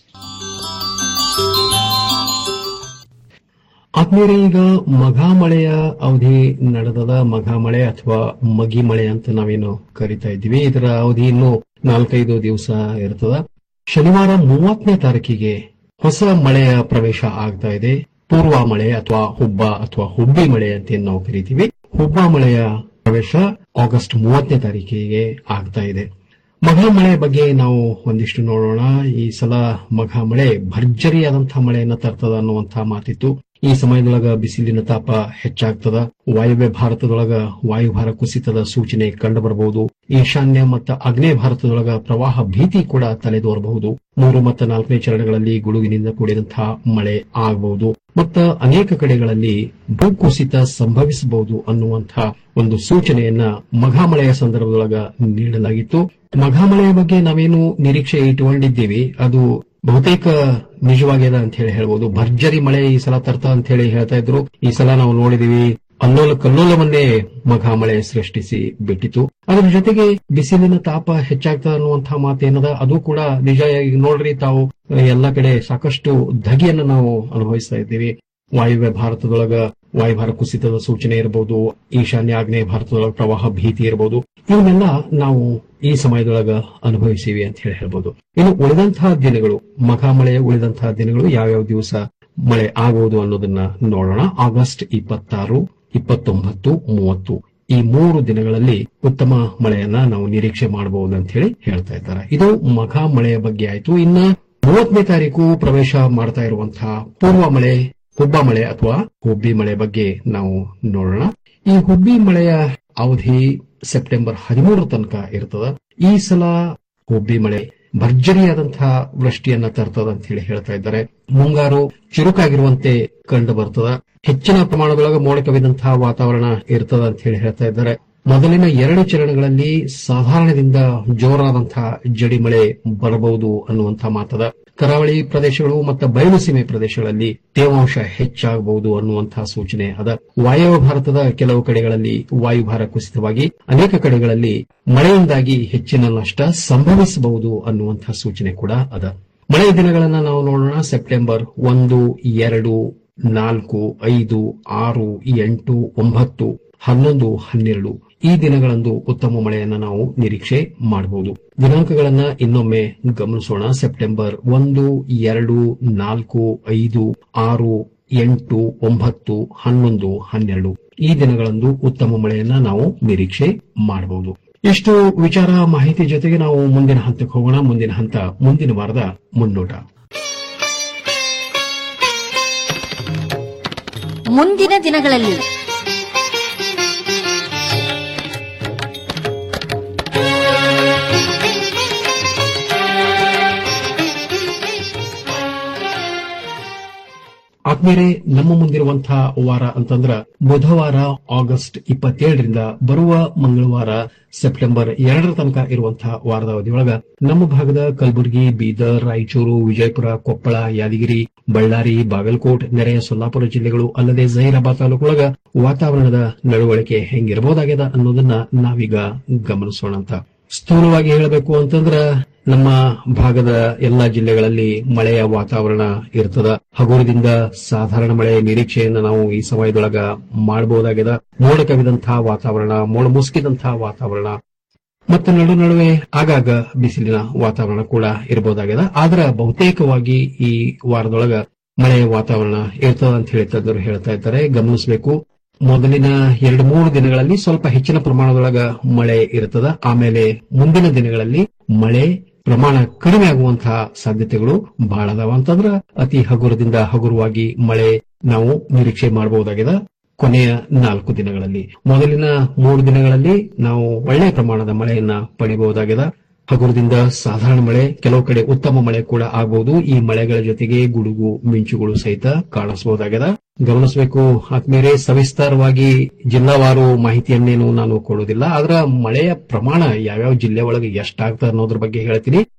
ಆತ್ಮೀಯರೇ ಈಗ ಮಘ ಮಳೆಯ ಅವಧಿ ನಡೆದದ ಮಘ ಮಳೆ ಅಥವಾ ಮಗಿ ಮಳೆ ಅಂತ ನಾವೇನು ಕರಿತಾ ಇದ್ದೀವಿ ಇದರ ಅವಧಿ ಇನ್ನು ನಾಲ್ಕೈದು ದಿವಸ ಇರ್ತದ ಶನಿವಾರ ಮೂವತ್ತನೇ ತಾರೀಕಿಗೆ ಹೊಸ ಮಳೆಯ ಪ್ರವೇಶ ಆಗ್ತಾ ಇದೆ ಪೂರ್ವ ಮಳೆ ಅಥವಾ ಹುಬ್ಬ ಅಥವಾ ಹುಬ್ಬಿ ಮಳೆ ಅಂತ ಏನ್ ನಾವು ಕರಿತೀವಿ ಹುಬ್ಬ ಮಳೆಯ ಪ್ರವೇಶ ಆಗಸ್ಟ್ ಮೂವತ್ತನೇ ತಾರೀಕಿಗೆ ಆಗ್ತಾ ಇದೆ ಮಘ ಮಳೆ ಬಗ್ಗೆ ನಾವು ಒಂದಿಷ್ಟು ನೋಡೋಣ ಈ ಸಲ ಮಘ ಮಳೆ ಭರ್ಜರಿಯಾದಂತಹ ಮಳೆಯನ್ನ ತರ್ತದ ಅನ್ನುವಂತಹ ಮಾತಿತ್ತು ಈ ಸಮಯದೊಳಗ ಬಿಸಿಲಿನ ತಾಪ ಹೆಚ್ಚಾಗ್ತದ ವಾಯುವ್ಯ ಭಾರತದೊಳಗ ವಾಯುಭಾರ ಕುಸಿತದ ಸೂಚನೆ ಕಂಡು ಬರಬಹುದು ಈಶಾನ್ಯ ಮತ್ತು ಆಗ್ನೇಯ ಭಾರತದೊಳಗ ಪ್ರವಾಹ ಭೀತಿ ಕೂಡ ತಲೆದೋರಬಹುದು ಮೂರು ಮತ್ತು ನಾಲ್ಕನೇ ಚರಣಗಳಲ್ಲಿ ಗುಡುಗಿನಿಂದ ಕೂಡಿದಂತಹ ಮಳೆ ಆಗಬಹುದು ಮತ್ತು ಅನೇಕ ಕಡೆಗಳಲ್ಲಿ ಭೂಕುಸಿತ ಸಂಭವಿಸಬಹುದು ಅನ್ನುವಂತಹ ಒಂದು ಸೂಚನೆಯನ್ನ ಮಘ ಮಳೆಯ ಸಂದರ್ಭದೊಳಗ ನೀಡಲಾಗಿತ್ತು ಮಘ ಮಳೆಯ ಬಗ್ಗೆ ನಾವೇನು ನಿರೀಕ್ಷೆ ಇಟ್ಟುಕೊಂಡಿದ್ದೀವಿ ಅದು ಬಹುತೇಕ ನಿಜವಾಗ್ಯದ ಅಂತ ಹೇಳಿ ಹೇಳ್ಬೋದು ಭರ್ಜರಿ ಮಳೆ ಈ ಸಲ ತರ್ತ ಅಂತ ಹೇಳಿ ಹೇಳ್ತಾ ಇದ್ರು ಈ ಸಲ ನಾವು ನೋಡಿದೀವಿ ಅಲ್ಲೋಲ ಕಲ್ಲೋಲವನ್ನೇ ಮಘ ಮಳೆ ಸೃಷ್ಟಿಸಿ ಬಿಟ್ಟಿತು ಅದರ ಜೊತೆಗೆ ಬಿಸಿಲಿನ ತಾಪ ಹೆಚ್ಚಾಗ್ತದ ಅನ್ನುವಂತಹ ಮಾತೇನದ ಅದು ಕೂಡ ನಿಜ ಈಗ ನೋಡ್ರಿ ತಾವು ಎಲ್ಲ ಕಡೆ ಸಾಕಷ್ಟು ಧಗೆಯನ್ನು ನಾವು ಅನುಭವಿಸ್ತಾ ಇದ್ದೀವಿ ವಾಯುವ್ಯ ಭಾರತದೊಳಗ ವಾಯುಭಾರ ಕುಸಿತದ ಸೂಚನೆ ಇರಬಹುದು ಈಶಾನ್ಯ ಆಗ್ನೇಯ ಭಾರತದೊಳಗ ಪ್ರವಾಹ ಭೀತಿ ಇರಬಹುದು ಇವನ್ನೆಲ್ಲ ನಾವು ಈ ಸಮಯದೊಳಗ ಅನುಭವಿಸಿವಿ ಅಂತ ಹೇಳಿ ಹೇಳ್ಬೋದು ಇನ್ನು ಉಳಿದಂತಹ ದಿನಗಳು ಮಖ ಮಳೆಯ ಉಳಿದಂತಹ ದಿನಗಳು ಯಾವ್ಯಾವ ದಿವಸ ಮಳೆ ಆಗುವುದು ಅನ್ನೋದನ್ನ ನೋಡೋಣ ಆಗಸ್ಟ್ ಇಪ್ಪತ್ತಾರು ಇಪ್ಪತ್ತೊಂಬತ್ತು ಮೂವತ್ತು ಈ ಮೂರು ದಿನಗಳಲ್ಲಿ ಉತ್ತಮ ಮಳೆಯನ್ನ ನಾವು ನಿರೀಕ್ಷೆ ಮಾಡಬಹುದು ಅಂತ ಹೇಳಿ ಹೇಳ್ತಾ ಇದ್ದಾರೆ ಇದು ಮಖ ಮಳೆಯ ಬಗ್ಗೆ ಆಯ್ತು ಇನ್ನ ಮೂವತ್ತನೇ ತಾರೀಕು ಪ್ರವೇಶ ಮಾಡ್ತಾ ಇರುವಂತಹ ಪೂರ್ವ ಮಳೆ ಹುಬ್ಬ ಮಳೆ ಅಥವಾ ಹುಬ್ಬಿ ಮಳೆ ಬಗ್ಗೆ ನಾವು ನೋಡೋಣ ಈ ಹುಬ್ಬಿ ಮಳೆಯ ಅವಧಿ ಸೆಪ್ಟೆಂಬರ್ ಹದಿಮೂರರ ತನಕ ಇರ್ತದ ಈ ಸಲ ಹುಬ್ಬಿ ಮಳೆ ಭರ್ಜರಿಯಾದಂತಹ ವೃಷ್ಟಿಯನ್ನ ತರ್ತದ ಅಂತ ಹೇಳಿ ಹೇಳ್ತಾ ಇದ್ದಾರೆ ಮುಂಗಾರು ಚುರುಕಾಗಿರುವಂತೆ ಕಂಡು ಬರ್ತದ ಹೆಚ್ಚಿನ ಪ್ರಮಾಣದೊಳಗ ಮೋಡ ಕವಿದಂತಹ ವಾತಾವರಣ ಇರ್ತದ ಅಂತ ಹೇಳಿ ಹೇಳ್ತಾ ಇದ್ದಾರೆ ಮೊದಲಿನ ಎರಡು ಚರಣಗಳಲ್ಲಿ ಸಾಧಾರಣದಿಂದ ಜೋರಾದಂತಹ ಜಡಿ ಮಳೆ ಬರಬಹುದು ಅನ್ನುವಂತಹ ಮಾತದ ಕರಾವಳಿ ಪ್ರದೇಶಗಳು ಮತ್ತು ಬಯಲು ಸೀಮೆ ಪ್ರದೇಶಗಳಲ್ಲಿ ತೇವಾಂಶ ಹೆಚ್ಚಾಗಬಹುದು ಅನ್ನುವಂತಹ ಸೂಚನೆ ಅದ ವಾಯವ್ಯ ಭಾರತದ ಕೆಲವು ಕಡೆಗಳಲ್ಲಿ ವಾಯುಭಾರ ಕುಸಿತವಾಗಿ ಅನೇಕ ಕಡೆಗಳಲ್ಲಿ ಮಳೆಯಿಂದಾಗಿ ಹೆಚ್ಚಿನ ನಷ್ಟ ಸಂಭವಿಸಬಹುದು ಅನ್ನುವಂತಹ ಸೂಚನೆ ಕೂಡ ಅದ ಮಳೆಯ ದಿನಗಳನ್ನ ನಾವು ನೋಡೋಣ ಸೆಪ್ಟೆಂಬರ್ ಒಂದು ಎರಡು ನಾಲ್ಕು ಐದು ಆರು ಎಂಟು ಒಂಬತ್ತು ಹನ್ನೊಂದು ಹನ್ನೆರಡು ಈ ದಿನಗಳಂದು ಉತ್ತಮ ಮಳೆಯನ್ನ ನಾವು ನಿರೀಕ್ಷೆ ಮಾಡಬಹುದು ದಿನಾಂಕಗಳನ್ನ ಇನ್ನೊಮ್ಮೆ ಗಮನಿಸೋಣ ಸೆಪ್ಟೆಂಬರ್ ಒಂದು ಎರಡು ನಾಲ್ಕು ಐದು ಆರು ಎಂಟು ಒಂಬತ್ತು ಹನ್ನೊಂದು ಹನ್ನೆರಡು ಈ ದಿನಗಳಂದು ಉತ್ತಮ ಮಳೆಯನ್ನ ನಾವು ನಿರೀಕ್ಷೆ ಮಾಡಬಹುದು ಇಷ್ಟು ವಿಚಾರ ಮಾಹಿತಿ ಜೊತೆಗೆ ನಾವು ಮುಂದಿನ ಹಂತಕ್ಕೆ ಹೋಗೋಣ ಮುಂದಿನ ಹಂತ ಮುಂದಿನ ವಾರದ ಮುನ್ನೋಟ ಮುಂದಿನ ದಿನಗಳಲ್ಲಿ ಆದ್ಮೇಲೆ ನಮ್ಮ ಮುಂದಿರುವಂತಹ ವಾರ ಅಂತಂದ್ರ ಬುಧವಾರ ಆಗಸ್ಟ್ ಇಪ್ಪತ್ತೇಳರಿಂದ ಬರುವ ಮಂಗಳವಾರ ಸೆಪ್ಟೆಂಬರ್ ಎರಡರ ತನಕ ಇರುವಂತಹ ವಾರದ ಅವಧಿಯೊಳಗ ನಮ್ಮ ಭಾಗದ ಕಲಬುರಗಿ ಬೀದರ್ ರಾಯಚೂರು ವಿಜಯಪುರ ಕೊಪ್ಪಳ ಯಾದಗಿರಿ ಬಳ್ಳಾರಿ ಬಾಗಲಕೋಟ್ ನೆರೆಯ ಸೊಲ್ಲಾಪುರ ಜಿಲ್ಲೆಗಳು ಅಲ್ಲದೆ ಜಹೀರಾಬಾದ್ ತಾಲೂಕೊಳಗ ವಾತಾವರಣದ ನಡವಳಿಕೆ ಹೆಂಗಿರಬಹುದಾಗ್ಯದ ಅನ್ನೋದನ್ನ ನಾವೀಗ ಗಮನಿಸೋಣ ಅಂತ ಸ್ಥೂಲವಾಗಿ ಹೇಳಬೇಕು ಅಂತಂದ್ರ ನಮ್ಮ ಭಾಗದ ಎಲ್ಲಾ ಜಿಲ್ಲೆಗಳಲ್ಲಿ ಮಳೆಯ ವಾತಾವರಣ ಇರ್ತದ ಹಗುರದಿಂದ ಸಾಧಾರಣ ಮಳೆ ನಿರೀಕ್ಷೆಯನ್ನು ನಾವು ಈ ಸಮಯದೊಳಗ ಮಾಡಬಹುದಾಗಿದೆ ಮೋಡ ಕವಿದಂತಹ ವಾತಾವರಣ ಮೋಡ ಮುಸುಕಿದಂತಹ ವಾತಾವರಣ ಮತ್ತು ನಡು ನಡುವೆ ಆಗಾಗ ಬಿಸಿಲಿನ ವಾತಾವರಣ ಕೂಡ ಇರಬಹುದಾಗಿದೆ ಆದ್ರೆ ಬಹುತೇಕವಾಗಿ ಈ ವಾರದೊಳಗ ಮಳೆಯ ವಾತಾವರಣ ಇರ್ತದ ಅಂತ ಹೇಳಿ ತಜ್ಞರು ಹೇಳ್ತಾ ಇದ್ದಾರೆ ಗಮನಿಸಬೇಕು ಮೊದಲಿನ ಎರಡು ಮೂರು ದಿನಗಳಲ್ಲಿ ಸ್ವಲ್ಪ ಹೆಚ್ಚಿನ ಪ್ರಮಾಣದೊಳಗ ಮಳೆ ಇರ್ತದ ಆಮೇಲೆ ಮುಂದಿನ ದಿನಗಳಲ್ಲಿ ಮಳೆ ಪ್ರಮಾಣ ಕಡಿಮೆ ಆಗುವಂತಹ ಸಾಧ್ಯತೆಗಳು ಬಹಳ ಅದಾವ ಅಂತಂದ್ರ ಅತಿ ಹಗುರದಿಂದ ಹಗುರವಾಗಿ ಮಳೆ ನಾವು ನಿರೀಕ್ಷೆ ಮಾಡಬಹುದಾಗಿದೆ ಕೊನೆಯ ನಾಲ್ಕು ದಿನಗಳಲ್ಲಿ ಮೊದಲಿನ ಮೂರು ದಿನಗಳಲ್ಲಿ ನಾವು ಒಳ್ಳೆಯ ಪ್ರಮಾಣದ ಮಳೆಯನ್ನ ಪಡೆಯಬಹುದಾಗಿದೆ ಹಗುರದಿಂದ ಸಾಧಾರಣ ಮಳೆ ಕೆಲವು ಕಡೆ ಉತ್ತಮ ಮಳೆ ಕೂಡ ಆಗಬಹುದು ಈ ಮಳೆಗಳ ಜೊತೆಗೆ ಗುಡುಗು ಮಿಂಚುಗಳು ಸಹಿತ ಕಾಣಿಸಬಹುದಾಗಿದೆ ಗಮನಿಸಬೇಕು ಆದ್ಮೇಲೆ ಸವಿಸ್ತಾರವಾಗಿ ಜಿಲ್ಲಾವಾರು ಮಾಹಿತಿಯನ್ನೇನು ನಾನು ಕೊಡುವುದಿಲ್ಲ ಆದ್ರ ಮಳೆಯ ಪ್ರಮಾಣ ಯಾವ್ಯಾವ ಜಿಲ್ಲೆ ಒಳಗೆ ಎಷ್ಟಾಗ್ತದೆ ಅನ್ನೋದ್ರ ಬಗ್ಗೆ ಹೇಳ್ತೀನಿ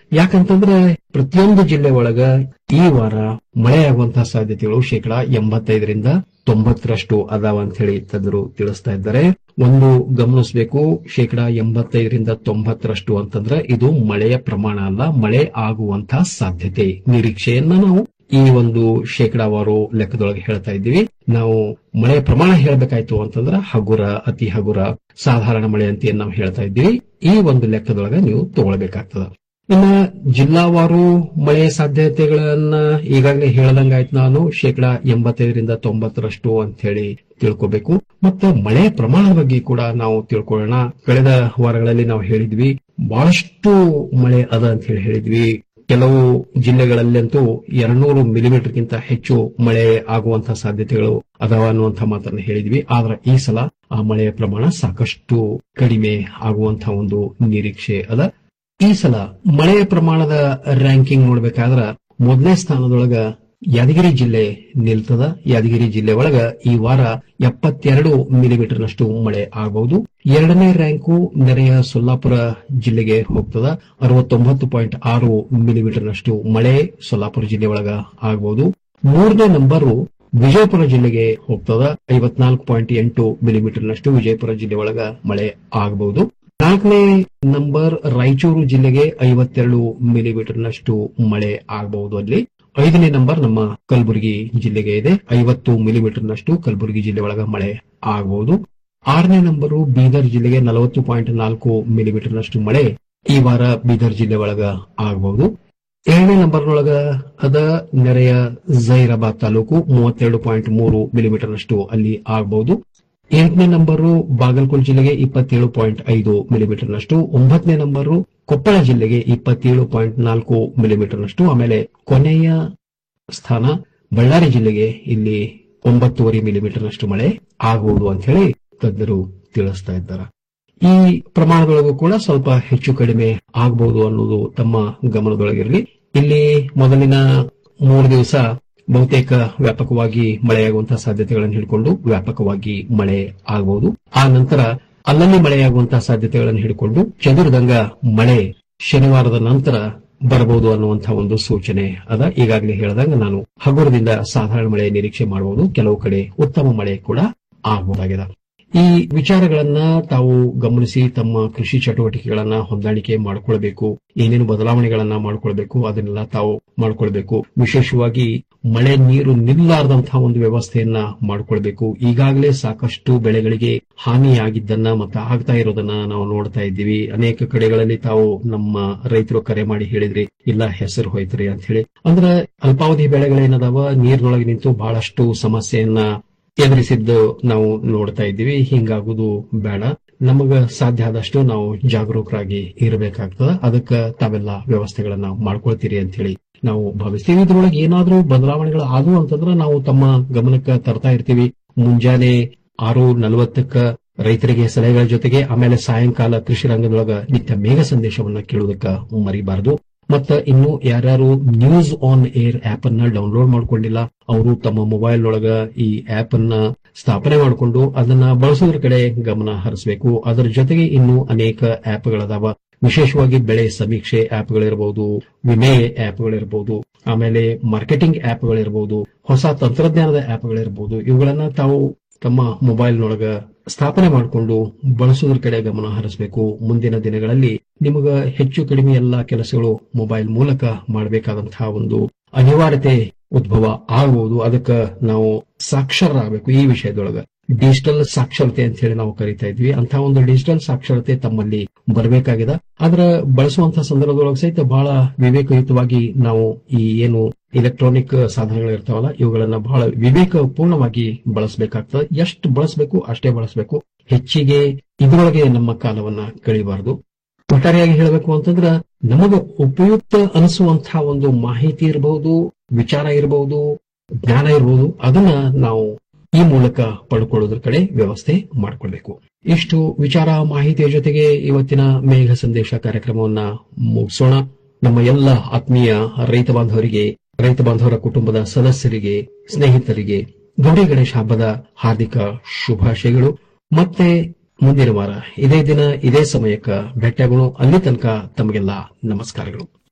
ಯಾಕಂತಂದ್ರೆ ಪ್ರತಿಯೊಂದು ಜಿಲ್ಲೆ ಒಳಗ ಈ ವಾರ ಮಳೆ ಆಗುವಂತಹ ಸಾಧ್ಯತೆಗಳು ಶೇಕಡಾ ಎಂಬತ್ತೈದರಿಂದ ತೊಂಬತ್ತರಷ್ಟು ಅದಾವ ಅಂತ ಹೇಳಿ ತಜ್ಞರು ತಿಳಿಸ್ತಾ ಇದ್ದಾರೆ ಒಂದು ಗಮನಿಸಬೇಕು ಶೇಕಡಾ ಎಂಬತ್ತೈದರಿಂದ ತೊಂಬತ್ತರಷ್ಟು ಅಂತಂದ್ರೆ ಇದು ಮಳೆಯ ಪ್ರಮಾಣ ಅಲ್ಲ ಮಳೆ ಆಗುವಂತಹ ಸಾಧ್ಯತೆ ನಿರೀಕ್ಷೆಯನ್ನ ನಾವು ಈ ಒಂದು ಶೇಕಡಾವಾರು ಲೆಕ್ಕದೊಳಗೆ ಹೇಳ್ತಾ ಇದ್ದೀವಿ ನಾವು ಮಳೆಯ ಪ್ರಮಾಣ ಹೇಳಬೇಕಾಯ್ತು ಅಂತಂದ್ರೆ ಹಗುರ ಅತಿ ಹಗುರ ಸಾಧಾರಣ ಮಳೆ ಅಂತ ಏನ್ ನಾವು ಹೇಳ್ತಾ ಇದ್ದೀವಿ ಈ ಒಂದು ಲೆಕ್ಕದೊಳಗೆ ನೀವು ತಗೊಳ್ಬೇಕಾಗ್ತದ ಇನ್ನ ಜಿಲ್ಲಾವಾರು ಮಳೆ ಸಾಧ್ಯತೆಗಳನ್ನ ಈಗಾಗಲೇ ಹೇಳದಂಗಾಯ್ತು ನಾನು ಶೇಕಡಾ ಎಂಬತ್ತೈದರಿಂದ ತೊಂಬತ್ತರಷ್ಟು ಅಂತ ಹೇಳಿ ತಿಳ್ಕೋಬೇಕು ಮತ್ತೆ ಮಳೆ ಪ್ರಮಾಣದ ಬಗ್ಗೆ ಕೂಡ ನಾವು ತಿಳ್ಕೊಳ್ಳೋಣ ಕಳೆದ ವಾರಗಳಲ್ಲಿ ನಾವು ಹೇಳಿದ್ವಿ ಬಹಳಷ್ಟು ಮಳೆ ಅದ ಅಂತ ಹೇಳಿ ಹೇಳಿದ್ವಿ ಕೆಲವು ಜಿಲ್ಲೆಗಳಲ್ಲಂತೂ ಎರಡ್ನೂರು ಮಿಲಿಮೀಟರ್ಗಿಂತ ಹೆಚ್ಚು ಮಳೆ ಆಗುವಂತಹ ಸಾಧ್ಯತೆಗಳು ಅದಾವ ಅನ್ನುವಂತಹ ಮಾತನ್ನ ಹೇಳಿದ್ವಿ ಆದ್ರೆ ಈ ಸಲ ಆ ಮಳೆಯ ಪ್ರಮಾಣ ಸಾಕಷ್ಟು ಕಡಿಮೆ ಆಗುವಂತಹ ಒಂದು ನಿರೀಕ್ಷೆ ಅದ ಈ ಸಲ ಮಳೆಯ ಪ್ರಮಾಣದ ರ್ಯಾಂಕಿಂಗ್ ನೋಡ್ಬೇಕಾದ್ರ ಮೊದಲನೇ ಸ್ಥಾನದೊಳಗ ಯಾದಗಿರಿ ಜಿಲ್ಲೆ ನಿಲ್ತದ ಯಾದಗಿರಿ ಜಿಲ್ಲೆ ಒಳಗ ಈ ವಾರ ಎಪ್ಪತ್ತೆರಡು ಮಿಲಿಮೀಟರ್ನಷ್ಟು ಮಳೆ ಆಗಬಹುದು ಎರಡನೇ ರ್ಯಾಂಕು ನೆರೆಯ ಸೊಲ್ಲಾಪುರ ಜಿಲ್ಲೆಗೆ ಹೋಗ್ತದ ಅರವತ್ತೊಂಬತ್ತು ಪಾಯಿಂಟ್ ಆರು ಮಿಲಿಮೀಟರ್ನಷ್ಟು ಮಳೆ ಸೊಲ್ಲಾಪುರ ಜಿಲ್ಲೆ ಒಳಗ ಆಗಬಹುದು ಮೂರನೇ ನಂಬರು ವಿಜಯಪುರ ಜಿಲ್ಲೆಗೆ ಹೋಗ್ತದ ಐವತ್ನಾಲ್ಕು ಪಾಯಿಂಟ್ ಎಂಟು ಮಿಲಿಮೀಟರ್ನಷ್ಟು ವಿಜಯಪುರ ಜಿಲ್ಲೆ ಒಳಗ ಮಳೆ ಆಗಬಹುದು ನಾಲ್ಕನೇ ನಂಬರ್ ರಾಯಚೂರು ಜಿಲ್ಲೆಗೆ ಐವತ್ತೆರಡು ಮಿಲಿಮೀಟರ್ನಷ್ಟು ಮಳೆ ಆಗಬಹುದು ಅಲ್ಲಿ ಐದನೇ ನಂಬರ್ ನಮ್ಮ ಕಲಬುರಗಿ ಜಿಲ್ಲೆಗೆ ಇದೆ ಐವತ್ತು ಮಿಲಿಮೀಟರ್ನಷ್ಟು ಕಲಬುರಗಿ ಜಿಲ್ಲೆ ಒಳಗ ಮಳೆ ಆಗಬಹುದು ಆರನೇ ನಂಬರು ಬೀದರ್ ಜಿಲ್ಲೆಗೆ ನಲವತ್ತು ಪಾಯಿಂಟ್ ನಾಲ್ಕು ಮಿಲಿಮೀಟರ್ನಷ್ಟು ಮಳೆ ಈ ವಾರ ಬೀದರ್ ಜಿಲ್ಲೆ ಒಳಗ ಆಗಬಹುದು ಏಳನೇ ನಂಬರ್ನೊಳಗ ಅದ ನೆರೆಯ ಜೈರಾಬಾದ್ ತಾಲೂಕು ಮೂವತ್ತೆರಡು ಪಾಯಿಂಟ್ ಮೂರು ಮಿಲಿಮೀಟರ್ನಷ್ಟು ಅಲ್ಲಿ ಆಗಬಹುದು ಎಂಟನೇ ನಂಬರು ಬಾಗಲಕೋಟೆ ಜಿಲ್ಲೆಗೆ ಇಪ್ಪತ್ತೇಳು ಪಾಯಿಂಟ್ ಐದು ಮಿಲಿಮೀಟರ್ನಷ್ಟು ಒಂಬತ್ತನೇ ನಂಬರು ಕೊಪ್ಪಳ ಜಿಲ್ಲೆಗೆ ಇಪ್ಪತ್ತೇಳು ಪಾಯಿಂಟ್ ನಾಲ್ಕು ಮಿಲಿಮೀಟರ್ನಷ್ಟು ಆಮೇಲೆ ಕೊನೆಯ ಸ್ಥಾನ ಬಳ್ಳಾರಿ ಜಿಲ್ಲೆಗೆ ಇಲ್ಲಿ ಒಂಬತ್ತುವರೆ ಮಿಲಿಮೀಟರ್ನಷ್ಟು ಮಳೆ ಆಗಬಹುದು ಅಂತ ಹೇಳಿ ತಜ್ಞರು ತಿಳಿಸ್ತಾ ಇದ್ದಾರೆ ಈ ಪ್ರಮಾಣದೊಳಗೂ ಕೂಡ ಸ್ವಲ್ಪ ಹೆಚ್ಚು ಕಡಿಮೆ ಆಗಬಹುದು ಅನ್ನೋದು ತಮ್ಮ ಗಮನದೊಳಗಿರಲಿ ಇಲ್ಲಿ ಮೊದಲಿನ ಮೂರು ದಿವಸ ಬಹುತೇಕ ವ್ಯಾಪಕವಾಗಿ ಮಳೆಯಾಗುವಂತಹ ಸಾಧ್ಯತೆಗಳನ್ನು ಹಿಡ್ಕೊಂಡು ವ್ಯಾಪಕವಾಗಿ ಮಳೆ ಆಗಬಹುದು ಆ ನಂತರ ಅಲ್ಲಲ್ಲಿ ಮಳೆಯಾಗುವಂತಹ ಸಾಧ್ಯತೆಗಳನ್ನು ಹಿಡ್ಕೊಂಡು ಚದುರಿದಂಗ ಮಳೆ ಶನಿವಾರದ ನಂತರ ಬರಬಹುದು ಅನ್ನುವಂತಹ ಒಂದು ಸೂಚನೆ ಅದ ಈಗಾಗಲೇ ಹೇಳಿದಂಗ ನಾನು ಹಗುರದಿಂದ ಸಾಧಾರಣ ಮಳೆ ನಿರೀಕ್ಷೆ ಮಾಡಬಹುದು ಕೆಲವು ಕಡೆ ಉತ್ತಮ ಮಳೆ ಕೂಡ ಆಗಬಹುದಾಗಿದೆ ಈ ವಿಚಾರಗಳನ್ನ ತಾವು ಗಮನಿಸಿ ತಮ್ಮ ಕೃಷಿ ಚಟುವಟಿಕೆಗಳನ್ನ ಹೊಂದಾಣಿಕೆ ಮಾಡಿಕೊಳ್ಬೇಕು ಏನೇನು ಬದಲಾವಣೆಗಳನ್ನ ಮಾಡಿಕೊಳ್ಬೇಕು ಅದನ್ನೆಲ್ಲ ತಾವು ಮಾಡಿಕೊಳ್ಬೇಕು ವಿಶೇಷವಾಗಿ ಮಳೆ ನೀರು ನಿಲ್ಲಾರದಂತಹ ಒಂದು ವ್ಯವಸ್ಥೆಯನ್ನ ಮಾಡಿಕೊಳ್ಬೇಕು ಈಗಾಗಲೇ ಸಾಕಷ್ಟು ಬೆಳೆಗಳಿಗೆ ಹಾನಿಯಾಗಿದ್ದನ್ನ ಮತ್ತೆ ಆಗ್ತಾ ಇರೋದನ್ನ ನಾವು ನೋಡ್ತಾ ಇದ್ದೀವಿ ಅನೇಕ ಕಡೆಗಳಲ್ಲಿ ತಾವು ನಮ್ಮ ರೈತರು ಕರೆ ಮಾಡಿ ಹೇಳಿದ್ರಿ ಇಲ್ಲ ಹೆಸರು ಹೋಯ್ತ್ರಿ ಅಂತ ಹೇಳಿ ಅಂದ್ರೆ ಅಲ್ಪಾವಧಿ ಬೆಳೆಗಳೇನದಾವ ನೀರಿನೊಳಗೆ ನಿಂತು ಬಹಳಷ್ಟು ಸಮಸ್ಯೆಯನ್ನ ಎದುರಿಸಿದ್ದು ನಾವು ನೋಡ್ತಾ ಇದ್ದೀವಿ ಹಿಂಗಾಗುದು ಬೇಡ ನಮಗ ಸಾಧ್ಯ ಆದಷ್ಟು ನಾವು ಜಾಗರೂಕರಾಗಿ ಇರಬೇಕಾಗ್ತದ ಅದಕ್ಕೆ ತಾವೆಲ್ಲ ವ್ಯವಸ್ಥೆಗಳನ್ನ ಮಾಡ್ಕೊಳ್ತೀರಿ ಅಂತ ಹೇಳಿ ನಾವು ಭಾವಿಸ್ತೀವಿ ಇದ್ರೊಳಗೆ ಏನಾದ್ರೂ ಬದಲಾವಣೆಗಳು ಆದವು ಅಂತಂದ್ರೆ ನಾವು ತಮ್ಮ ಗಮನಕ್ಕೆ ತರ್ತಾ ಇರ್ತೀವಿ ಮುಂಜಾನೆ ಆರು ನಲವತ್ತಕ್ಕ ರೈತರಿಗೆ ಸಲಹೆಗಳ ಜೊತೆಗೆ ಆಮೇಲೆ ಸಾಯಂಕಾಲ ಕೃಷಿ ರಂಗದೊಳಗ ನಿತ್ಯ ಮೇಘ ಸಂದೇಶವನ್ನ ಕೇಳುವುದಕ್ಕ ಮರಿಬಾರದು ಮತ್ತ ಇನ್ನು ಯಾರ್ಯಾರು ನ್ಯೂಸ್ ಆನ್ ಏರ್ ಆಪ್ ಅನ್ನ ಡೌನ್ಲೋಡ್ ಮಾಡ್ಕೊಂಡಿಲ್ಲ ಅವರು ತಮ್ಮ ಮೊಬೈಲ್ ಒಳಗ ಈ ಆಪ್ ಅನ್ನ ಸ್ಥಾಪನೆ ಮಾಡಿಕೊಂಡು ಅದನ್ನ ಬಳಸೋದ್ರ ಕಡೆ ಗಮನ ಹರಿಸಬೇಕು ಅದರ ಜೊತೆಗೆ ಇನ್ನು ಅನೇಕ ಆಪ್ಗಳದಾವ ವಿಶೇಷವಾಗಿ ಬೆಳೆ ಸಮೀಕ್ಷೆ ಆಪ್ಗಳಿರಬಹುದು ವಿಮೆ ಆಪ್ಗಳಿರಬಹುದು ಆಮೇಲೆ ಮಾರ್ಕೆಟಿಂಗ್ ಆಪ್ಗಳಿರಬಹುದು ಹೊಸ ತಂತ್ರಜ್ಞಾನದ ಆಪ್ಗಳಿರಬಹುದು ಇವುಗಳನ್ನ ತಾವು ತಮ್ಮ ಮೊಬೈಲ್ನೊಳಗ ಸ್ಥಾಪನೆ ಮಾಡಿಕೊಂಡು ಬಳಸೋದ್ರ ಕಡೆ ಗಮನ ಹರಿಸಬೇಕು ಮುಂದಿನ ದಿನಗಳಲ್ಲಿ ನಿಮಗ ಹೆಚ್ಚು ಕಡಿಮೆ ಎಲ್ಲಾ ಕೆಲಸಗಳು ಮೊಬೈಲ್ ಮೂಲಕ ಮಾಡಬೇಕಾದಂತಹ ಒಂದು ಅನಿವಾರ್ಯತೆ ಉದ್ಭವ ಆಗಬಹುದು ಅದಕ್ಕೆ ನಾವು ಸಾಕ್ಷರರಾಗಬೇಕು ಈ ವಿಷಯದೊಳಗ ಡಿಜಿಟಲ್ ಸಾಕ್ಷರತೆ ಅಂತ ಹೇಳಿ ನಾವು ಕರಿತಾ ಇದ್ವಿ ಅಂತ ಒಂದು ಡಿಜಿಟಲ್ ಸಾಕ್ಷರತೆ ತಮ್ಮಲ್ಲಿ ಬರಬೇಕಾಗಿದೆ ಆದ್ರೆ ಬಳಸುವಂತಹ ಸಂದರ್ಭದೊಳಗೆ ಸಹಿತ ಬಹಳ ವಿವೇಕಯುತವಾಗಿ ನಾವು ಈ ಏನು ಇಲೆಕ್ಟ್ರಾನಿಕ್ ಸಾಧನಗಳು ಇರ್ತಾವಲ್ಲ ಇವುಗಳನ್ನ ಬಹಳ ವಿವೇಕಪೂರ್ಣವಾಗಿ ಬಳಸಬೇಕಾಗ್ತದೆ ಎಷ್ಟು ಬಳಸಬೇಕು ಅಷ್ಟೇ ಬಳಸಬೇಕು ಹೆಚ್ಚಿಗೆ ಇದರೊಳಗೆ ನಮ್ಮ ಕಾಲವನ್ನ ಕಳಿಬಾರದು ಒಟ್ಟಾರೆಯಾಗಿ ಹೇಳಬೇಕು ಅಂತಂದ್ರ ನಮಗ ಉಪಯುಕ್ತ ಅನಿಸುವಂತಹ ಒಂದು ಮಾಹಿತಿ ಇರಬಹುದು ವಿಚಾರ ಇರಬಹುದು ಜ್ಞಾನ ಇರಬಹುದು ಅದನ್ನ ನಾವು ಈ ಮೂಲಕ ಪಡ್ಕೊಳ್ಳೋದ್ರ ಕಡೆ ವ್ಯವಸ್ಥೆ ಮಾಡಿಕೊಳ್ಬೇಕು ಇಷ್ಟು ವಿಚಾರ ಮಾಹಿತಿಯ ಜೊತೆಗೆ ಇವತ್ತಿನ ಮೇಘ ಸಂದೇಶ ಕಾರ್ಯಕ್ರಮವನ್ನ ಮುಗಿಸೋಣ ನಮ್ಮ ಎಲ್ಲ ಆತ್ಮೀಯ ರೈತ ಬಾಂಧವರಿಗೆ ರೈತ ಬಾಂಧವರ ಕುಟುಂಬದ ಸದಸ್ಯರಿಗೆ ಸ್ನೇಹಿತರಿಗೆ ಗೌರಿ ಗಣೇಶ ಹಬ್ಬದ ಹಾರ್ದಿಕ ಶುಭಾಶಯಗಳು ಮತ್ತೆ ಮುಂದಿನ ವಾರ ಇದೇ ದಿನ ಇದೇ ಸಮಯಕ್ಕ ಭೇಟಿಯಾಗೋಣ ಅಲ್ಲಿ ತನಕ ತಮಗೆಲ್ಲ ನಮಸ್ಕಾರಗಳು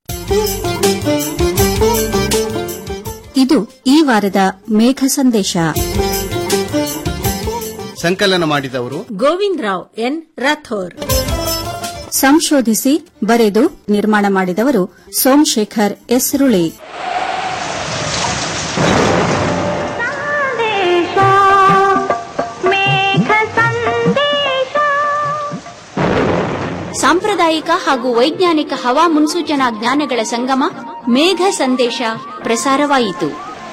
ಇದು ಈ ವಾರದ ಮೇಘ ಸಂದೇಶ ಸಂಕಲನ ಮಾಡಿದವರು ಗೋವಿಂದ್ ರಾವ್ ಎನ್ ರಾಥೋರ್ ಸಂಶೋಧಿಸಿ ಬರೆದು ನಿರ್ಮಾಣ ಮಾಡಿದವರು ಸೋಮಶೇಖರ್ ಎಸ್ ರುಳಿ ಸಾಂಪ್ರದಾಯಿಕ ಹಾಗೂ ವೈಜ್ಞಾನಿಕ ಹವಾ ಮುನ್ಸೂಚನಾ ಜ್ಞಾನಗಳ ಸಂಗಮ ಮೇಘ ಸಂದೇಶ ಪ್ರಸಾರವಾಯಿತು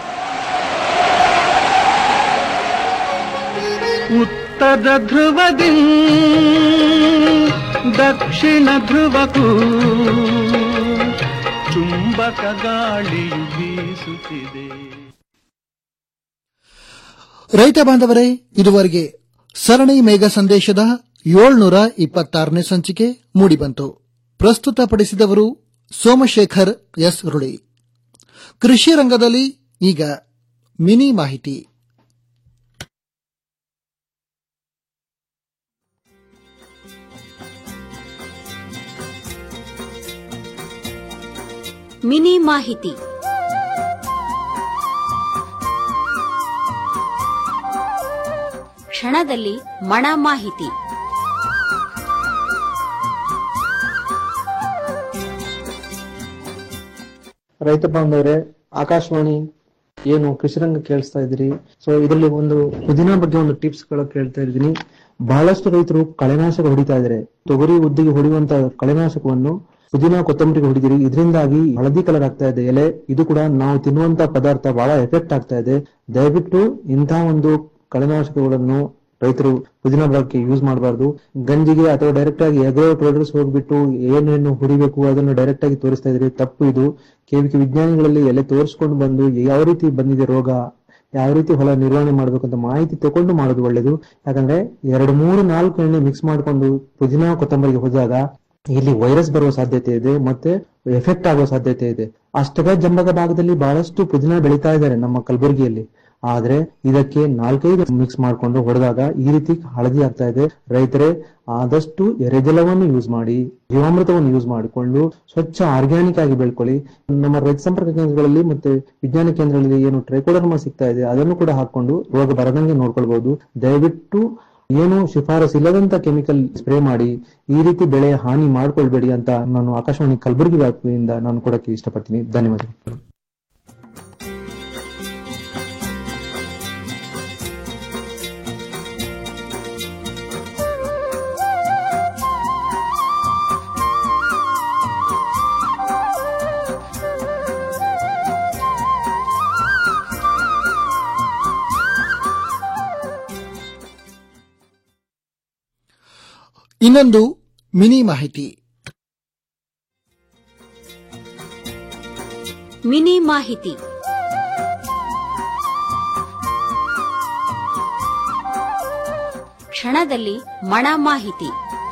ಉತ್ತರ ಧ್ರುವದಿ ದಕ್ಷಿಣ ಧ್ರುವಕ್ಕೂ ಚುಂಬಕ ಗಾಳಿಯು ಬೀಸುತ್ತಿದೆ ರೈತ ಬಾಂಧವರೇ ಇದುವರೆಗೆ ಸರಣಿ ಮೇಘ ಸಂದೇಶದ ಏಳ್ನೂರ ಇಪ್ಪತ್ತಾರನೇ ಸಂಚಿಕೆ ಮೂಡಿಬಂತು ಪ್ರಸ್ತುತಪಡಿಸಿದವರು ಸೋಮಶೇಖರ್ ಎಸ್ ರುಳಿ ಕೃಷಿ ರಂಗದಲ್ಲಿ ಈಗ ಮಿನಿ ಮಾಹಿತಿ ಮಿನಿ ಮಾಹಿತಿ ಕ್ಷಣದಲ್ಲಿ ಮಣ ಮಾಹಿತಿ ರೈತ ಬಾಂಧವರೇ ಆಕಾಶವಾಣಿ ಏನು ಕೃಷಿರಂಗ ಕೇಳಿಸ್ತಾ ಇದ್ದೀರಿ ಸೊ ಇದರಲ್ಲಿ ಒಂದು ಪುದೀನ ಬಗ್ಗೆ ಒಂದು ಟಿಪ್ಸ್ ಗಳು ಕೇಳ್ತಾ ಇದ್ದೀನಿ ಬಹಳಷ್ಟು ರೈತರು ಕಳೆನಾಶಕ ಹೊಡಿತಾ ಇದ್ದಾರೆ ತೊಗರಿ ಉದ್ದಿಗೆ ಹೊಡೆಯುವಂತ ಕಳೆನಾಶಕವನ್ನು ಪುದೀನ ಕೊತ್ತಂಬರಿಗೆ ಹೊಡಿದಿರಿ ಇದರಿಂದಾಗಿ ಹಳದಿ ಕಲರ್ ಆಗ್ತಾ ಇದೆ ಎಲೆ ಇದು ಕೂಡ ನಾವು ತಿನ್ನುವಂತ ಪದಾರ್ಥ ಬಹಳ ಎಫೆಕ್ಟ್ ಆಗ್ತಾ ಇದೆ ದಯವಿಟ್ಟು ಇಂತಹ ಒಂದು ಕಳೆನಾಶಕಗಳನ್ನು ರೈತರು ಪುದೀನ ಭಾಗಕ್ಕೆ ಯೂಸ್ ಮಾಡಬಾರ್ದು ಗಂಜಿಗೆ ಅಥವಾ ಡೈರೆಕ್ಟ್ ಆಗಿ ಎಗ್ರೋ ಟ್ರೇಡರ್ಸ್ ಹೋಗ್ಬಿಟ್ಟು ಏನೇನು ಹೊಡಿಬೇಕು ಅದನ್ನು ಡೈರೆಕ್ಟ್ ಆಗಿ ತೋರಿಸ್ತಾ ಇದ್ರಿ ತಪ್ಪು ಇದು ಕೆವಿಕೆ ವಿಜ್ಞಾನಿಗಳಲ್ಲಿ ಎಲೆ ತೋರಿಸ್ಕೊಂಡು ಬಂದು ಯಾವ ರೀತಿ ಬಂದಿದೆ ರೋಗ ಯಾವ ರೀತಿ ಹೊಲ ನಿರ್ವಹಣೆ ಮಾಡ್ಬೇಕಂತ ಮಾಹಿತಿ ತಗೊಂಡು ಮಾಡೋದು ಒಳ್ಳೇದು ಯಾಕಂದ್ರೆ ಎರಡು ಮೂರು ನಾಲ್ಕು ಎಣ್ಣೆ ಮಿಕ್ಸ್ ಮಾಡ್ಕೊಂಡು ಪುದೀನ ಕೊತ್ತಂಬರಿಗೆ ಹೋದಾಗ ಇಲ್ಲಿ ವೈರಸ್ ಬರುವ ಸಾಧ್ಯತೆ ಇದೆ ಮತ್ತೆ ಎಫೆಕ್ಟ್ ಆಗುವ ಸಾಧ್ಯತೆ ಇದೆ ಅಷ್ಟಗ ಜಂಬಗ ಭಾಗದಲ್ಲಿ ಬಹಳಷ್ಟು ಪುದೀನ ಬೆಳೀತಾ ಇದ್ದಾರೆ ನಮ್ಮ ಕಲಬುರಗಿಯಲ್ಲಿ ಆದ್ರೆ ಇದಕ್ಕೆ ನಾಲ್ಕೈದು ಮಿಕ್ಸ್ ಮಾಡ್ಕೊಂಡು ಹೊಡೆದಾಗ ಈ ರೀತಿ ಹಳದಿ ಆಗ್ತಾ ಇದೆ ರೈತರೇ ಆದಷ್ಟು ಎರೆಜಲವನ್ನು ಯೂಸ್ ಮಾಡಿ ಜೀವಾಮೃತವನ್ನು ಯೂಸ್ ಮಾಡಿಕೊಂಡು ಸ್ವಚ್ಛ ಆರ್ಗ್ಯಾನಿಕ್ ಆಗಿ ಬೆಳ್ಕೊಳ್ಳಿ ನಮ್ಮ ರೈತ ಸಂಪರ್ಕ ಕೇಂದ್ರಗಳಲ್ಲಿ ಮತ್ತೆ ವಿಜ್ಞಾನ ಕೇಂದ್ರಗಳಲ್ಲಿ ಏನು ಟ್ರೈಕೋಡರ್ಮ ಸಿಗ್ತಾ ಇದೆ ಅದನ್ನು ಕೂಡ ಹಾಕೊಂಡು ರೋಗ ಬರದಂಗೆ ನೋಡ್ಕೊಳ್ಬಹುದು ದಯವಿಟ್ಟು ಏನು ಶಿಫಾರಸ್ ಇಲ್ಲದಂತ ಕೆಮಿಕಲ್ ಸ್ಪ್ರೇ ಮಾಡಿ ಈ ರೀತಿ ಬೆಳೆ ಹಾನಿ ಮಾಡ್ಕೊಳ್ಬೇಡಿ ಅಂತ ನಾನು ಆಕಾಶವಾಣಿ ಕಲಬುರಗಿ ವ್ಯಾಪ್ತಿಯಿಂದ ನಾನು ಕೊಡಕ್ಕೆ ಇಷ್ಟಪಡ್ತೀನಿ ಧನ್ಯವಾದಗಳು ಇನ್ನೊಂದು ಮಿನಿ ಮಾಹಿತಿ ಮಿನಿ ಮಾಹಿತಿ ಕ್ಷಣದಲ್ಲಿ ಮಣ ಮಾಹಿತಿ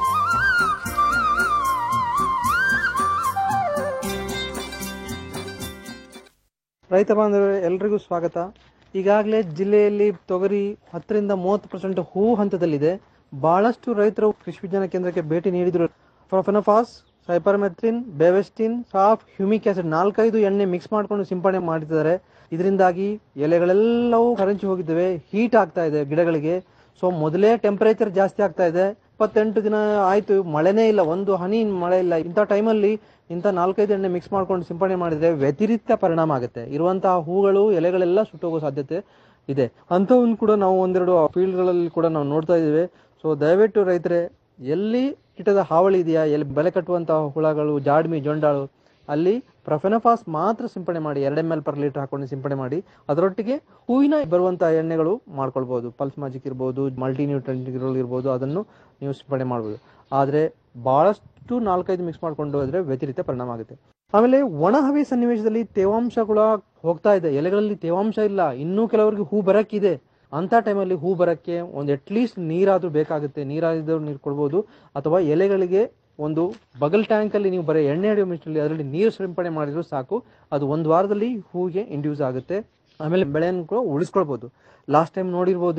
ರೈತ ಬಾಂಧವರೇ ಎಲ್ರಿಗೂ ಸ್ವಾಗತ ಈಗಾಗಲೇ ಜಿಲ್ಲೆಯಲ್ಲಿ ತೊಗರಿ ಹತ್ತರಿಂದ ಮೂವತ್ತು ಪರ್ಸೆಂಟ್ ಹೂ ಹಂತದಲ್ಲಿದೆ ಬಹಳಷ್ಟು ರೈತರು ಕೃಷಿ ವಿಜ್ಞಾನ ಕೇಂದ್ರಕ್ಕೆ ಭೇಟಿ ನೀಡಿದ್ರು ಪ್ರೊಫೆನಫಾಸ್ ಸೈಪರ್ಮೆಥ್ರಿನ್ ಬೆವೆಸ್ಟಿನ್ ಸಾಫ್ ಹ್ಯೂಮಿಕ್ ಆಸಿಡ್ ನಾಲ್ಕೈದು ಎಣ್ಣೆ ಮಿಕ್ಸ್ ಮಾಡ್ಕೊಂಡು ಸಿಂಪಡಣೆ ಮಾಡಿದ್ದಾರೆ ಇದರಿಂದಾಗಿ ಎಲೆಗಳೆಲ್ಲವೂ ಕರಂಚಿ ಹೋಗಿದ್ದಾವೆ ಹೀಟ್ ಆಗ್ತಾ ಇದೆ ಗಿಡಗಳಿಗೆ ಸೊ ಮೊದಲೇ ಟೆಂಪರೇಚರ್ ಜಾಸ್ತಿ ಆಗ್ತಾ ಇದೆ ಇಪ್ಪತ್ತೆಂಟು ದಿನ ಆಯ್ತು ಮಳೆನೇ ಇಲ್ಲ ಒಂದು ಹನಿ ಮಳೆ ಇಲ್ಲ ಇಂಥ ಟೈಮಲ್ಲಿ ಇಂಥ ನಾಲ್ಕೈದು ಎಣ್ಣೆ ಮಿಕ್ಸ್ ಮಾಡ್ಕೊಂಡು ಸಿಂಪಡಣೆ ಮಾಡಿದ್ರೆ ವ್ಯತಿರಿಕ್ತ ಪರಿಣಾಮ ಆಗುತ್ತೆ ಇರುವಂತಹ ಹೂಗಳು ಎಲೆಗಳೆಲ್ಲ ಸುಟ್ಟೋಗೋ ಸಾಧ್ಯತೆ ಇದೆ ಅಂಥವನ್ನು ಕೂಡ ನಾವು ಒಂದೆರಡು ಫೀಲ್ಡ್ಗಳಲ್ಲಿ ಕೂಡ ನಾವು ನೋಡ್ತಾ ಇದ್ದೀವಿ ಸೊ ದಯವಿಟ್ಟು ರೈತರೆ ಎಲ್ಲಿ ಕೀಟದ ಹಾವಳಿ ಇದೆಯಾ ಎಲ್ಲಿ ಬೆಲೆ ಕಟ್ಟುವಂತಹ ಹುಳಗಳು ಜಾಡ್ಮಿ ಜೊಂಡಾಳು ಅಲ್ಲಿ ಪ್ರೊಫೆನಫಾಸ್ ಮಾತ್ರ ಸಿಂಪಡಣೆ ಮಾಡಿ ಎರಡು ಎಮ್ ಎಲ್ ಪರ್ ಲೀಟರ್ ಹಾಕೊಂಡು ಸಿಂಪಡಣೆ ಮಾಡಿ ಅದರೊಟ್ಟಿಗೆ ಹೂವಿನ ಬರುವಂತಹ ಎಣ್ಣೆಗಳು ಮಾಡ್ಕೊಳ್ಬಹುದು ಪಲ್ಸ್ ಮ್ಯಾಜಿಕ್ ಇರ್ಬೋದು ಮಲ್ಟಿ ನ್ಯೂಟ್ರೆಂಟ್ ಇರ್ಬೋದು ಅದನ್ನು ನೀವು ಸಿಂಪಡಣೆ ಮಾಡ್ಬೋದು ಆದ್ರೆ ಬಹಳಷ್ಟು ನಾಲ್ಕೈದು ಮಿಕ್ಸ್ ಮಾಡ್ಕೊಂಡು ಹೋದ್ರೆ ವ್ಯತಿರಿಕ್ತ ಪರಿಣಾಮ ಆಗುತ್ತೆ ಆಮೇಲೆ ಒಣ ಹವೆ ಸನ್ನಿವೇಶದಲ್ಲಿ ತೇವಾಂಶ ಕೂಡ ಹೋಗ್ತಾ ಇದೆ ಎಲೆಗಳಲ್ಲಿ ತೇವಾಂಶ ಇಲ್ಲ ಇನ್ನೂ ಕೆಲವರಿಗೆ ಹೂ ಬರಕ್ಕಿದೆ ಅಂತ ಟೈಮಲ್ಲಿ ಹೂ ಬರಕ್ಕೆ ಒಂದು ಅಟ್ಲೀಸ್ಟ್ ನೀರಾದ್ರೂ ಬೇಕಾಗುತ್ತೆ ನೀರಾದ್ರೂ ನೀರು ಕೊಡ್ಬೋದು ಅಥವಾ ಎಲೆಗಳಿಗೆ ಒಂದು ಬಗಲ್ ಟ್ಯಾಂಕ್ ಅಲ್ಲಿ ನೀವು ಬರೀ ಎಣ್ಣೆ ಹೊಡೆಯೋ ಮಿಸ್ಟಲ್ಲಿ ಅದರಲ್ಲಿ ನೀರು ಸಿಂಪಡಣೆ ಮಾಡಿದ್ರು ಸಾಕು ಅದು ಒಂದು ವಾರದಲ್ಲಿ ಹೂವಿಗೆ ಇಂಡ್ಯೂಸ್ ಆಗುತ್ತೆ ಆಮೇಲೆ ಬೆಳೆಯನ್ನು ಕೂಡ ಉಳಿಸ್ಕೊಳ್ಬಹುದು ಲಾಸ್ಟ್ ಟೈಮ್ ನೋಡಿರ್ಬೋದು ನೀವು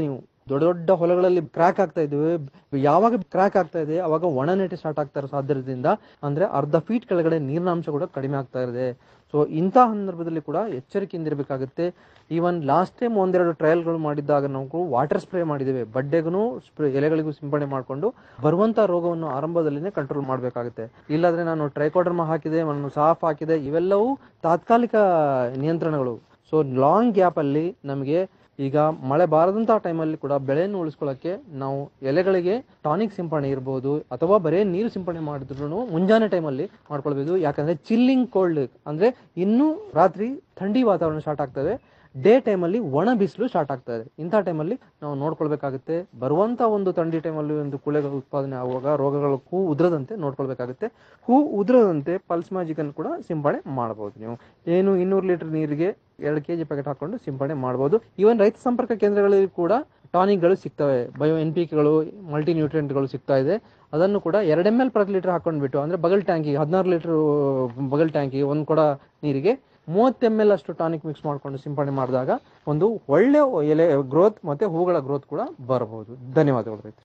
ದೊಡ್ಡ ದೊಡ್ಡ ಹೊಲಗಳಲ್ಲಿ ಕ್ರ್ಯಾಕ್ ಆಗ್ತಾ ಇದ್ದೇವೆ ಯಾವಾಗ ಕ್ರ್ಯಾಕ್ ಆಗ್ತಾ ಇದೆ ಅವಾಗ ಒಣನೆಟೆ ಸ್ಟಾರ್ಟ್ ಆಗ್ತಾ ಇರೋ ಸಾಧ್ಯತೆಯಿಂದ ಅಂದ್ರೆ ಅರ್ಧ ಫೀಟ್ ಕೆಳಗಡೆ ನೀರಿನಾಂಶ ಕೂಡ ಕಡಿಮೆ ಆಗ್ತಾ ಇದೆ ಸೊ ಇಂತಹ ಸಂದರ್ಭದಲ್ಲಿ ಕೂಡ ಎಚ್ಚರಿಕೆಯಿಂದ ಇರಬೇಕಾಗುತ್ತೆ ಈವನ್ ಲಾಸ್ಟ್ ಟೈಮ್ ಒಂದೆರಡು ಟ್ರಯಲ್ಗಳು ಮಾಡಿದ್ದಾಗ ನಾವು ವಾಟರ್ ಸ್ಪ್ರೇ ಮಾಡಿದ್ದೇವೆ ಬಡ್ಡೆಗೂ ಸ್ಪ್ರೇ ಎಲೆಗಳಿಗೂ ಸಿಂಪಡಣೆ ಮಾಡಿಕೊಂಡು ಬರುವಂತ ರೋಗವನ್ನು ಆರಂಭದಲ್ಲಿನೇ ಕಂಟ್ರೋಲ್ ಮಾಡಬೇಕಾಗುತ್ತೆ ಇಲ್ಲಾಂದ್ರೆ ನಾನು ಟ್ರೈಕೋಡರ್ಮ ಹಾಕಿದೆ ನಾನು ಸಾಫ್ ಹಾಕಿದೆ ಇವೆಲ್ಲವೂ ತಾತ್ಕಾಲಿಕ ನಿಯಂತ್ರಣಗಳು ಸೊ ಲಾಂಗ್ ಗ್ಯಾಪ್ ಅಲ್ಲಿ ನಮಗೆ ಈಗ ಮಳೆ ಬಾರದಂತಹ ಟೈಮಲ್ಲಿ ಕೂಡ ಬೆಳೆಯನ್ನು ಉಳಿಸ್ಕೊಳ್ಳೋಕೆ ನಾವು ಎಲೆಗಳಿಗೆ ಟಾನಿಕ್ ಸಿಂಪಡಣೆ ಇರ್ಬೋದು ಅಥವಾ ಬರೇ ನೀರು ಸಿಂಪಡಣೆ ಮಾಡಿದ್ರು ಮುಂಜಾನೆ ಟೈಮಲ್ಲಿ ಮಾಡ್ಕೊಳ್ಬೋದು ಯಾಕಂದ್ರೆ ಚಿಲ್ಲಿಂಗ್ ಕೋಲ್ಡ್ ಅಂದ್ರೆ ಇನ್ನೂ ರಾತ್ರಿ ಥಂಡಿ ವಾತಾವರಣ ಸ್ಟಾರ್ಟ್ ಆಗ್ತದೆ ಡೇ ಟೈಮಲ್ಲಿ ಒಣ ಬಿಸಿಲು ಸ್ಟಾರ್ಟ್ ಆಗ್ತಾ ಇದೆ ಇಂಥ ಟೈಮಲ್ಲಿ ನಾವು ನೋಡ್ಕೊಳ್ಬೇಕಾಗುತ್ತೆ ಬರುವಂತ ಒಂದು ಥಂಡಿ ಟೈಮಲ್ಲಿ ಒಂದು ಕುಳೆಗಳ ಉತ್ಪಾದನೆ ಆಗುವಾಗ ರೋಗಗಳು ಹೂ ಉದ್ರದಂತೆ ನೋಡ್ಕೊಳ್ಬೇಕಾಗುತ್ತೆ ಹೂ ಉದ್ರದಂತೆ ಪಲ್ಸ್ ಮ್ಯಾಜಿಕ್ ಅನ್ನು ಕೂಡ ಸಿಂಪಡಣೆ ಮಾಡಬಹುದು ನೀವು ಏನು ಇನ್ನೂರು ಲೀಟರ್ ನೀರಿಗೆ ಎರಡು ಕೆಜಿ ಪ್ಯಾಕೆಟ್ ಹಾಕೊಂಡು ಸಿಂಪಡಣೆ ಮಾಡಬಹುದು ಈವನ್ ರೈತ ಸಂಪರ್ಕ ಕೇಂದ್ರಗಳಲ್ಲಿ ಕೂಡ ಟಾನಿಕ್ಗಳು ಸಿಗ್ತವೆ ಬಯೋ ಎನ್ ಪಿ ಗಳು ಮಲ್ಟಿ ನ್ಯೂಟ್ರಿಯೆಂಟ್ಗಳು ಸಿಗ್ತಾ ಇದೆ ಅದನ್ನು ಕೂಡ ಎರಡು ಎಮ್ ಎಲ್ ಪ್ರತಿ ಲೀಟರ್ ಹಾಕೊಂಡ್ಬಿಟ್ಟು ಅಂದ್ರೆ ಬಗಲ್ ಟ್ಯಾಂಕಿ ಹದಿನಾರು ಲೀಟರ್ ಬಗಲ್ ಟ್ಯಾಂಕಿ ಒಂದು ಕೊಡ ನೀರಿಗೆ ಮೂವತ್ತು ಎಮ್ ಎಲ್ ಅಷ್ಟು ಟಾನಿಕ್ ಮಿಕ್ಸ್ ಮಾಡ್ಕೊಂಡು ಸಿಂಪಡಣೆ ಮಾಡಿದಾಗ ಒಂದು ಒಳ್ಳೆ ಎಲೆ ಗ್ರೋತ್ ಮತ್ತೆ ಹೂಗಳ ಗ್ರೋತ್ ಕೂಡ ಬರಬಹುದು ಧನ್ಯವಾದಗಳು ರೈತ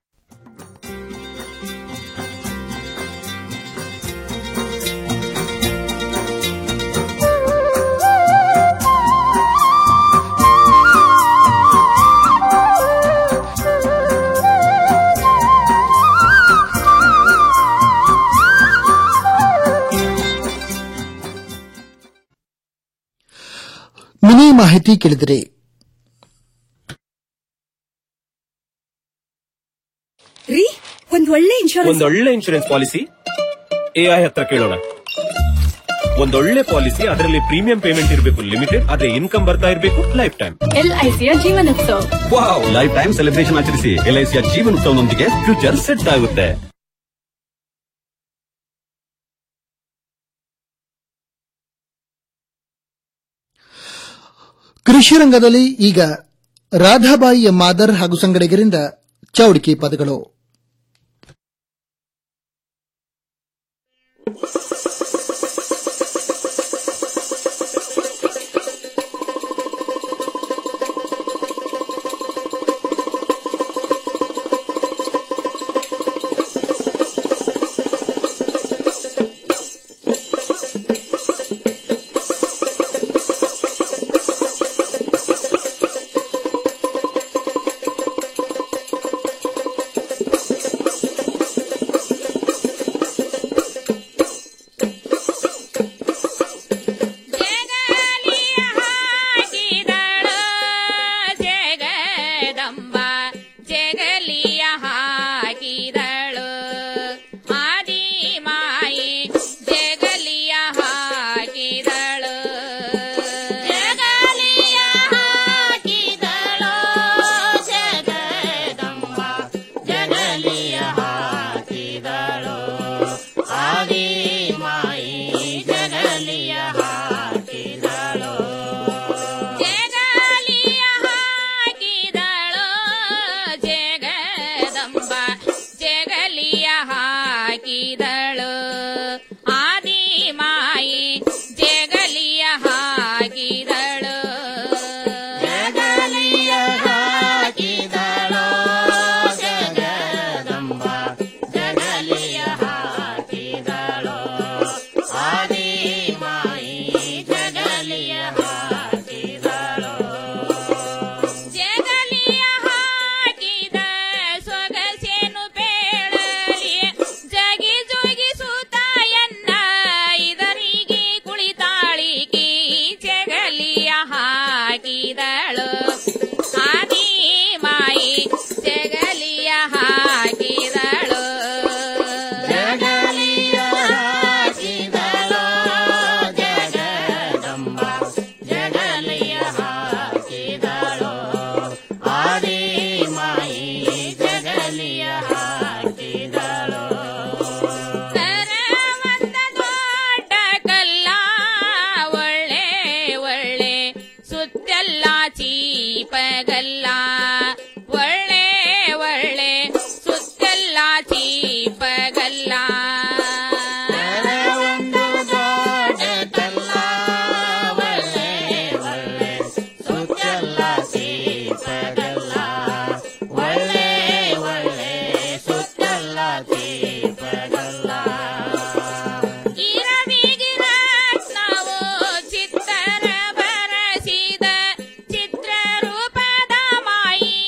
ಮಿನಿ ಮಾಹಿತಿ ಕೇಳಿದಿರಿ ರೀ ಒಂದ್ ಒಳ್ಳೆ ಇನ್ಶೂರೆನ್ಸ್ ಒಂದೊಳ್ಳೆ ಇನ್ಶೂರೆನ್ಸ್ ಪಾಲಿಸಿ ಎಐ ಹತ್ರ ಕೇಳೋಣ ಒಂದೊಳ್ಳೆ ಪಾಲಿಸಿ ಅದರಲ್ಲಿ ಪ್ರೀಮಿಯಂ ಪೇಮೆಂಟ್ ಇರಬೇಕು ಲಿಮಿಟೆಡ್ ಅದೇ ಇನ್ಕಮ್ ಬರ್ತಾ ಇರಬೇಕು ಲೈಫ್ ಟೈಮ್ ಎಲ್ಐಸಿಯ ಜೀವನೋತ್ಸವ ವಾವ್ ಲೈಫ್ ಟೈಮ್ ಸೆಲೆಬ್ರೇಷನ್ ಆಚರಿಸಿ ಎಲ್ಐಸಿಯ ಜೀವನೋತ್ಸವನೊಂದಿಗೆ ಫ್ಯೂಚರ್ ಸೆಟ್ ಆಗುತ್ತೆ ಕೃಷಿ ರಂಗದಲ್ಲಿ ಈಗ ರಾಧಾಬಾಯಿ ಮಾದರ್ ಹಾಗೂ ಸಂಗಡಿಗರಿಂದ ಚೌಡಿಕಿ ಪದಗಳು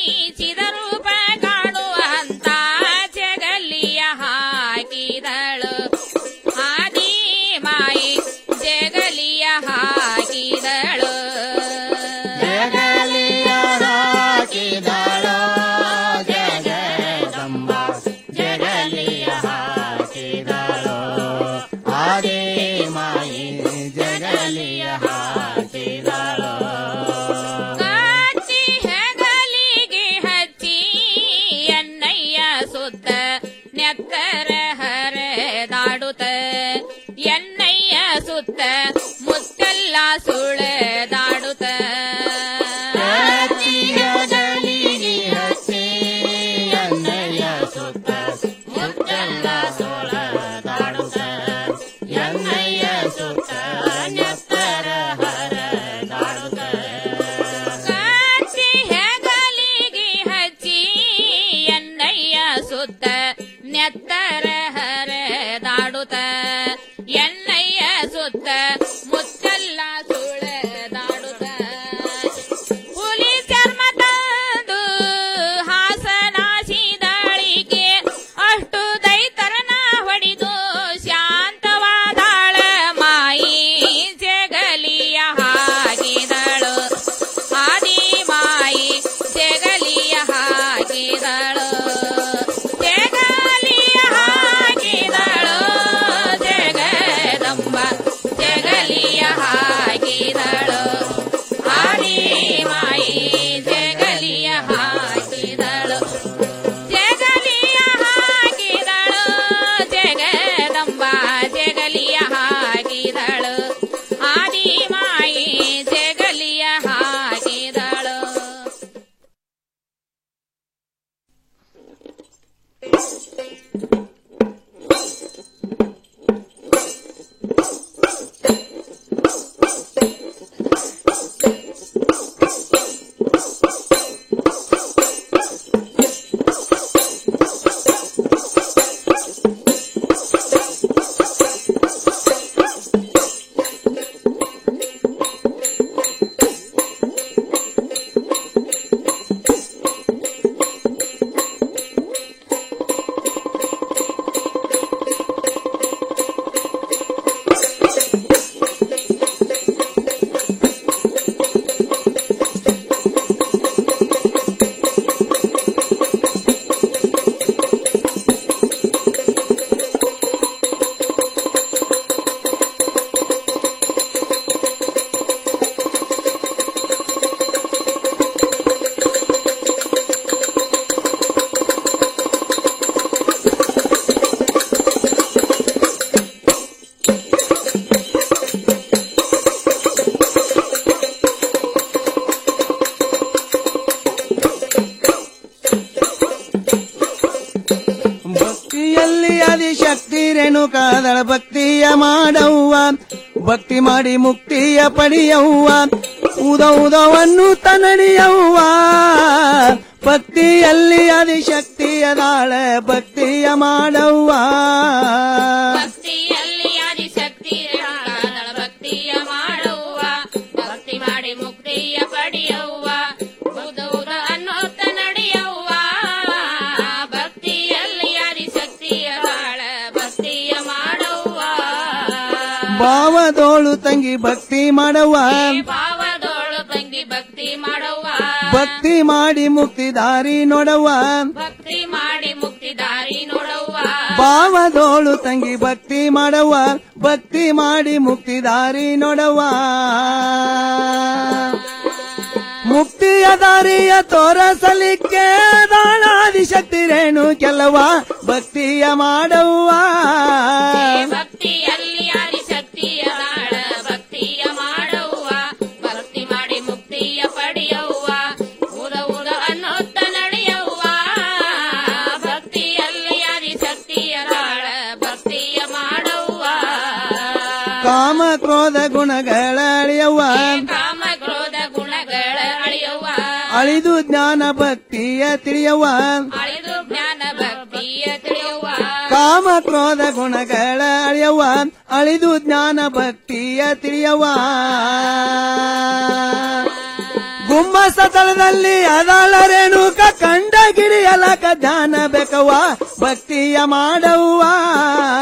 ಚಿದರೂಪ ಕಾಣುವಂತ ಜಗಲಿಯ ಹಾಕಿದಳು ಆದಿ ಮಾಯಿ ಜಗಲಿಯ ಹಾಕಿದಳು ಜಗಲಿಯ ಹಾಕಿದಳು ಜಗದಂಬ ಜಗಲಿಯ ಹಾಕಿದಳು ಆದಿ ಮಾಯಿ ಜಗಲಿಯ ಹಾಕಿದಳು ಕತ್ತಿ ಹೆಗಲಿಗೆ ಹಚ್ಚಿ ಎನ್ನಯ್ಯ ಸುತ್ತ ನೆತ್ತರ ಹರಿದಾಡುತ್ತ ಎನ್ನಯ್ಯ ಸುತ್ತ ಮುತ್ತೆಲ್ಲ ಸುಳೆದಾಡುತ್ತ ಜಗಲಿಗೆ ಹಚ್ಚಿ ಎಣ್ಣೆಯ ಸುತ್ತ ಮುತ್ತೆಲ್ಲ ಸೊಳದಾಡುತ್ತ ಎಣ್ಣೆಯ ಸುತ್ತ ನೆತ್ತರ ಹರದಾಡುತ್ತ ಕತ್ತಿ ಹೆಗಲಿಗೆ ಹಚ್ಚಿ ಎನ್ನಯ್ಯ ಸುತ್ತ ನೆತ್ತರ ಹರಿದಾಡುತ್ತ ಎನ್ನಯ್ಯ ಸುತ್ತ ಮುತ್ತೆಲ್ಲ ಸುಳೆದಾಡುತ್ತ ಹುಲಿ ಚರ್ಮ ತಂದು ಹಾಸನಾಸಿದಳಿಗೆ ಅಷ್ಟು ದೈತರನ ಹೊಡಿದು ಶಾಂತವಾದಾಳ ಮಾಯಿ ಜಗಲಿಯ ಹಾಕಿದಳು ಆದಿ ಮಾಯಿ ಜಗಲಿಯ ಹಾಕಿದಳು ಜಗಲಿಯ ಹಾಕಿದಳು ಜಗದಂಬ ಜಗಲಿಯ ಹಾಕಿದಳು ಆದಿ ಮಾಯಿ ಜಗಲಿಯ ಹಾಕಿದಳು ಜಗಲಿಯ ಹಾಕಿದಳು ಜಗದಂಬ ಜಗಲಿಯ ಹಾಕಿದಳು ಆದಿ ಮಾಯಿ ಜಗಲಿಯ ಹಾಕಿದಳು ಭಕ್ತಿಯಲ್ಲಿ ಆದಿಶಕ್ತಿ ರೇಣುಕಾದಳ ಭಕ್ತಿಯ ಮಾಡವ್ವ ಭಕ್ತಿ ಮಾಡಿ ಮುಕ್ತಿಯ ಪಡೆಯವ್ವ ಉದ ಉದವನ್ನು ತನಡಿಯವ್ವ ಭಕ್ತಿಯಲ್ಲಿ ಆದಿಶಕ್ತಿಯ ದಾಳ ಭಕ್ತಿಯ ಮಾಡವ್ವ ಭಕ್ತಿಯಲ್ಲಿ ಆದಿಶಕ್ತಿ ಬೇಕಾದಳ ಭಕ್ತಿಯ ಮಾಡುವ ಭಕ್ತಿ ಮಾಡಿ ಮುಕ್ತಿಯ ಪಡೆಯವ್ವ ಉದ ಉದ ಅನ್ನೋತ್ತ ನಡೆಯವ್ವ ಭಕ್ತಿಯಲ್ಲಿ ಆದಿಶಕ್ತಿಯ ಬಾಳ ಭಕ್ತಿಯ ಮಾಡುವ ಭಾವದೋಳು ತಂಗಿ ಭಕ್ತಿ ಮಾಡವ್ವ ಭಾವದೋಳು ತಂಗಿ ಭಕ್ತಿ ಮಾಡುವ ಭಕ್ತಿ ಮಾಡಿ ಮುಕ್ತಿ ದಾರಿ ನೋಡವ್ವ ಭಕ್ತಿ ಮಾಡಿ ಮುಕ್ತಿ ದಾರಿ ನೋಡವ್ವ ಭಾವದೋಳು ತಂಗಿ ಭಕ್ತಿ ಮಾಡವ್ವ ಭಕ್ತಿ ಮಾಡಿ ಮುಕ್ತಿ ದಾರಿ ನೋಡವ್ವ ಮುಕ್ತಿಯ ದಾರಿಯ ತೋರಸಲಿಕ್ಕೆ ದಾಳಾದಿಶಕ್ತಿ ರೇಣು ಕೆಲವ ಭಕ್ತಿಯ ಮಾಡವ್ವ ಭಕ್ತಿಯಲ್ಲಿ ಆದಿಶಕ್ತಿಯ ಬಾಳ ಭಕ್ತಿಯ ಮಾಡುವ ಭಕ್ತಿ ಮಾಡಿ ಮುಕ್ತಿಯ ಪಡೆಯವ್ವ ಉದ ಉದ ಅನ್ನೋತ್ತ ನಡೆಯವ್ವ ಭಕ್ತಿಯಲ್ಲಿ ಆದಿಶಕ್ತಿಯ ಬಾಳ ಭಕ್ತಿಯ ಮಾಡುವ ಕಾಮ ಕ್ರೋಧ ಗುಣಗಳ ಅಳಿಯವ್ವ ಕಾಮ ಕ್ರೋಧ ಗುಣಗಳ ಅಳಿಯವ್ವ ಅಳಿದು ಜ್ಞಾನ ಭಕ್ತಿಯ ತಿಳಿಯವ್ವ ಅಳಿದು ಜ್ಞಾನ ಭಕ್ತಿಯ ತಿಳಿಯವ್ವ ಕಾಮ ಕ್ರೋಧ ಗುಣಗಳ ಅಳಿಯವ್ವ ಅಳಿದು ಜ್ಞಾನ ಭಕ್ತಿಯ ತಿಳಿಯವ್ವ ಗುಮ್ಮಸ ತಳದಲ್ಲಿ ಅದಾಳ ರೇಣುಕ ಕಂಡ ಗಿರಿಯಲಕ ಧ್ಯಾನ ಬೇಕವ್ವ ಭಕ್ತಿಯ ಮಾಡವ್ವ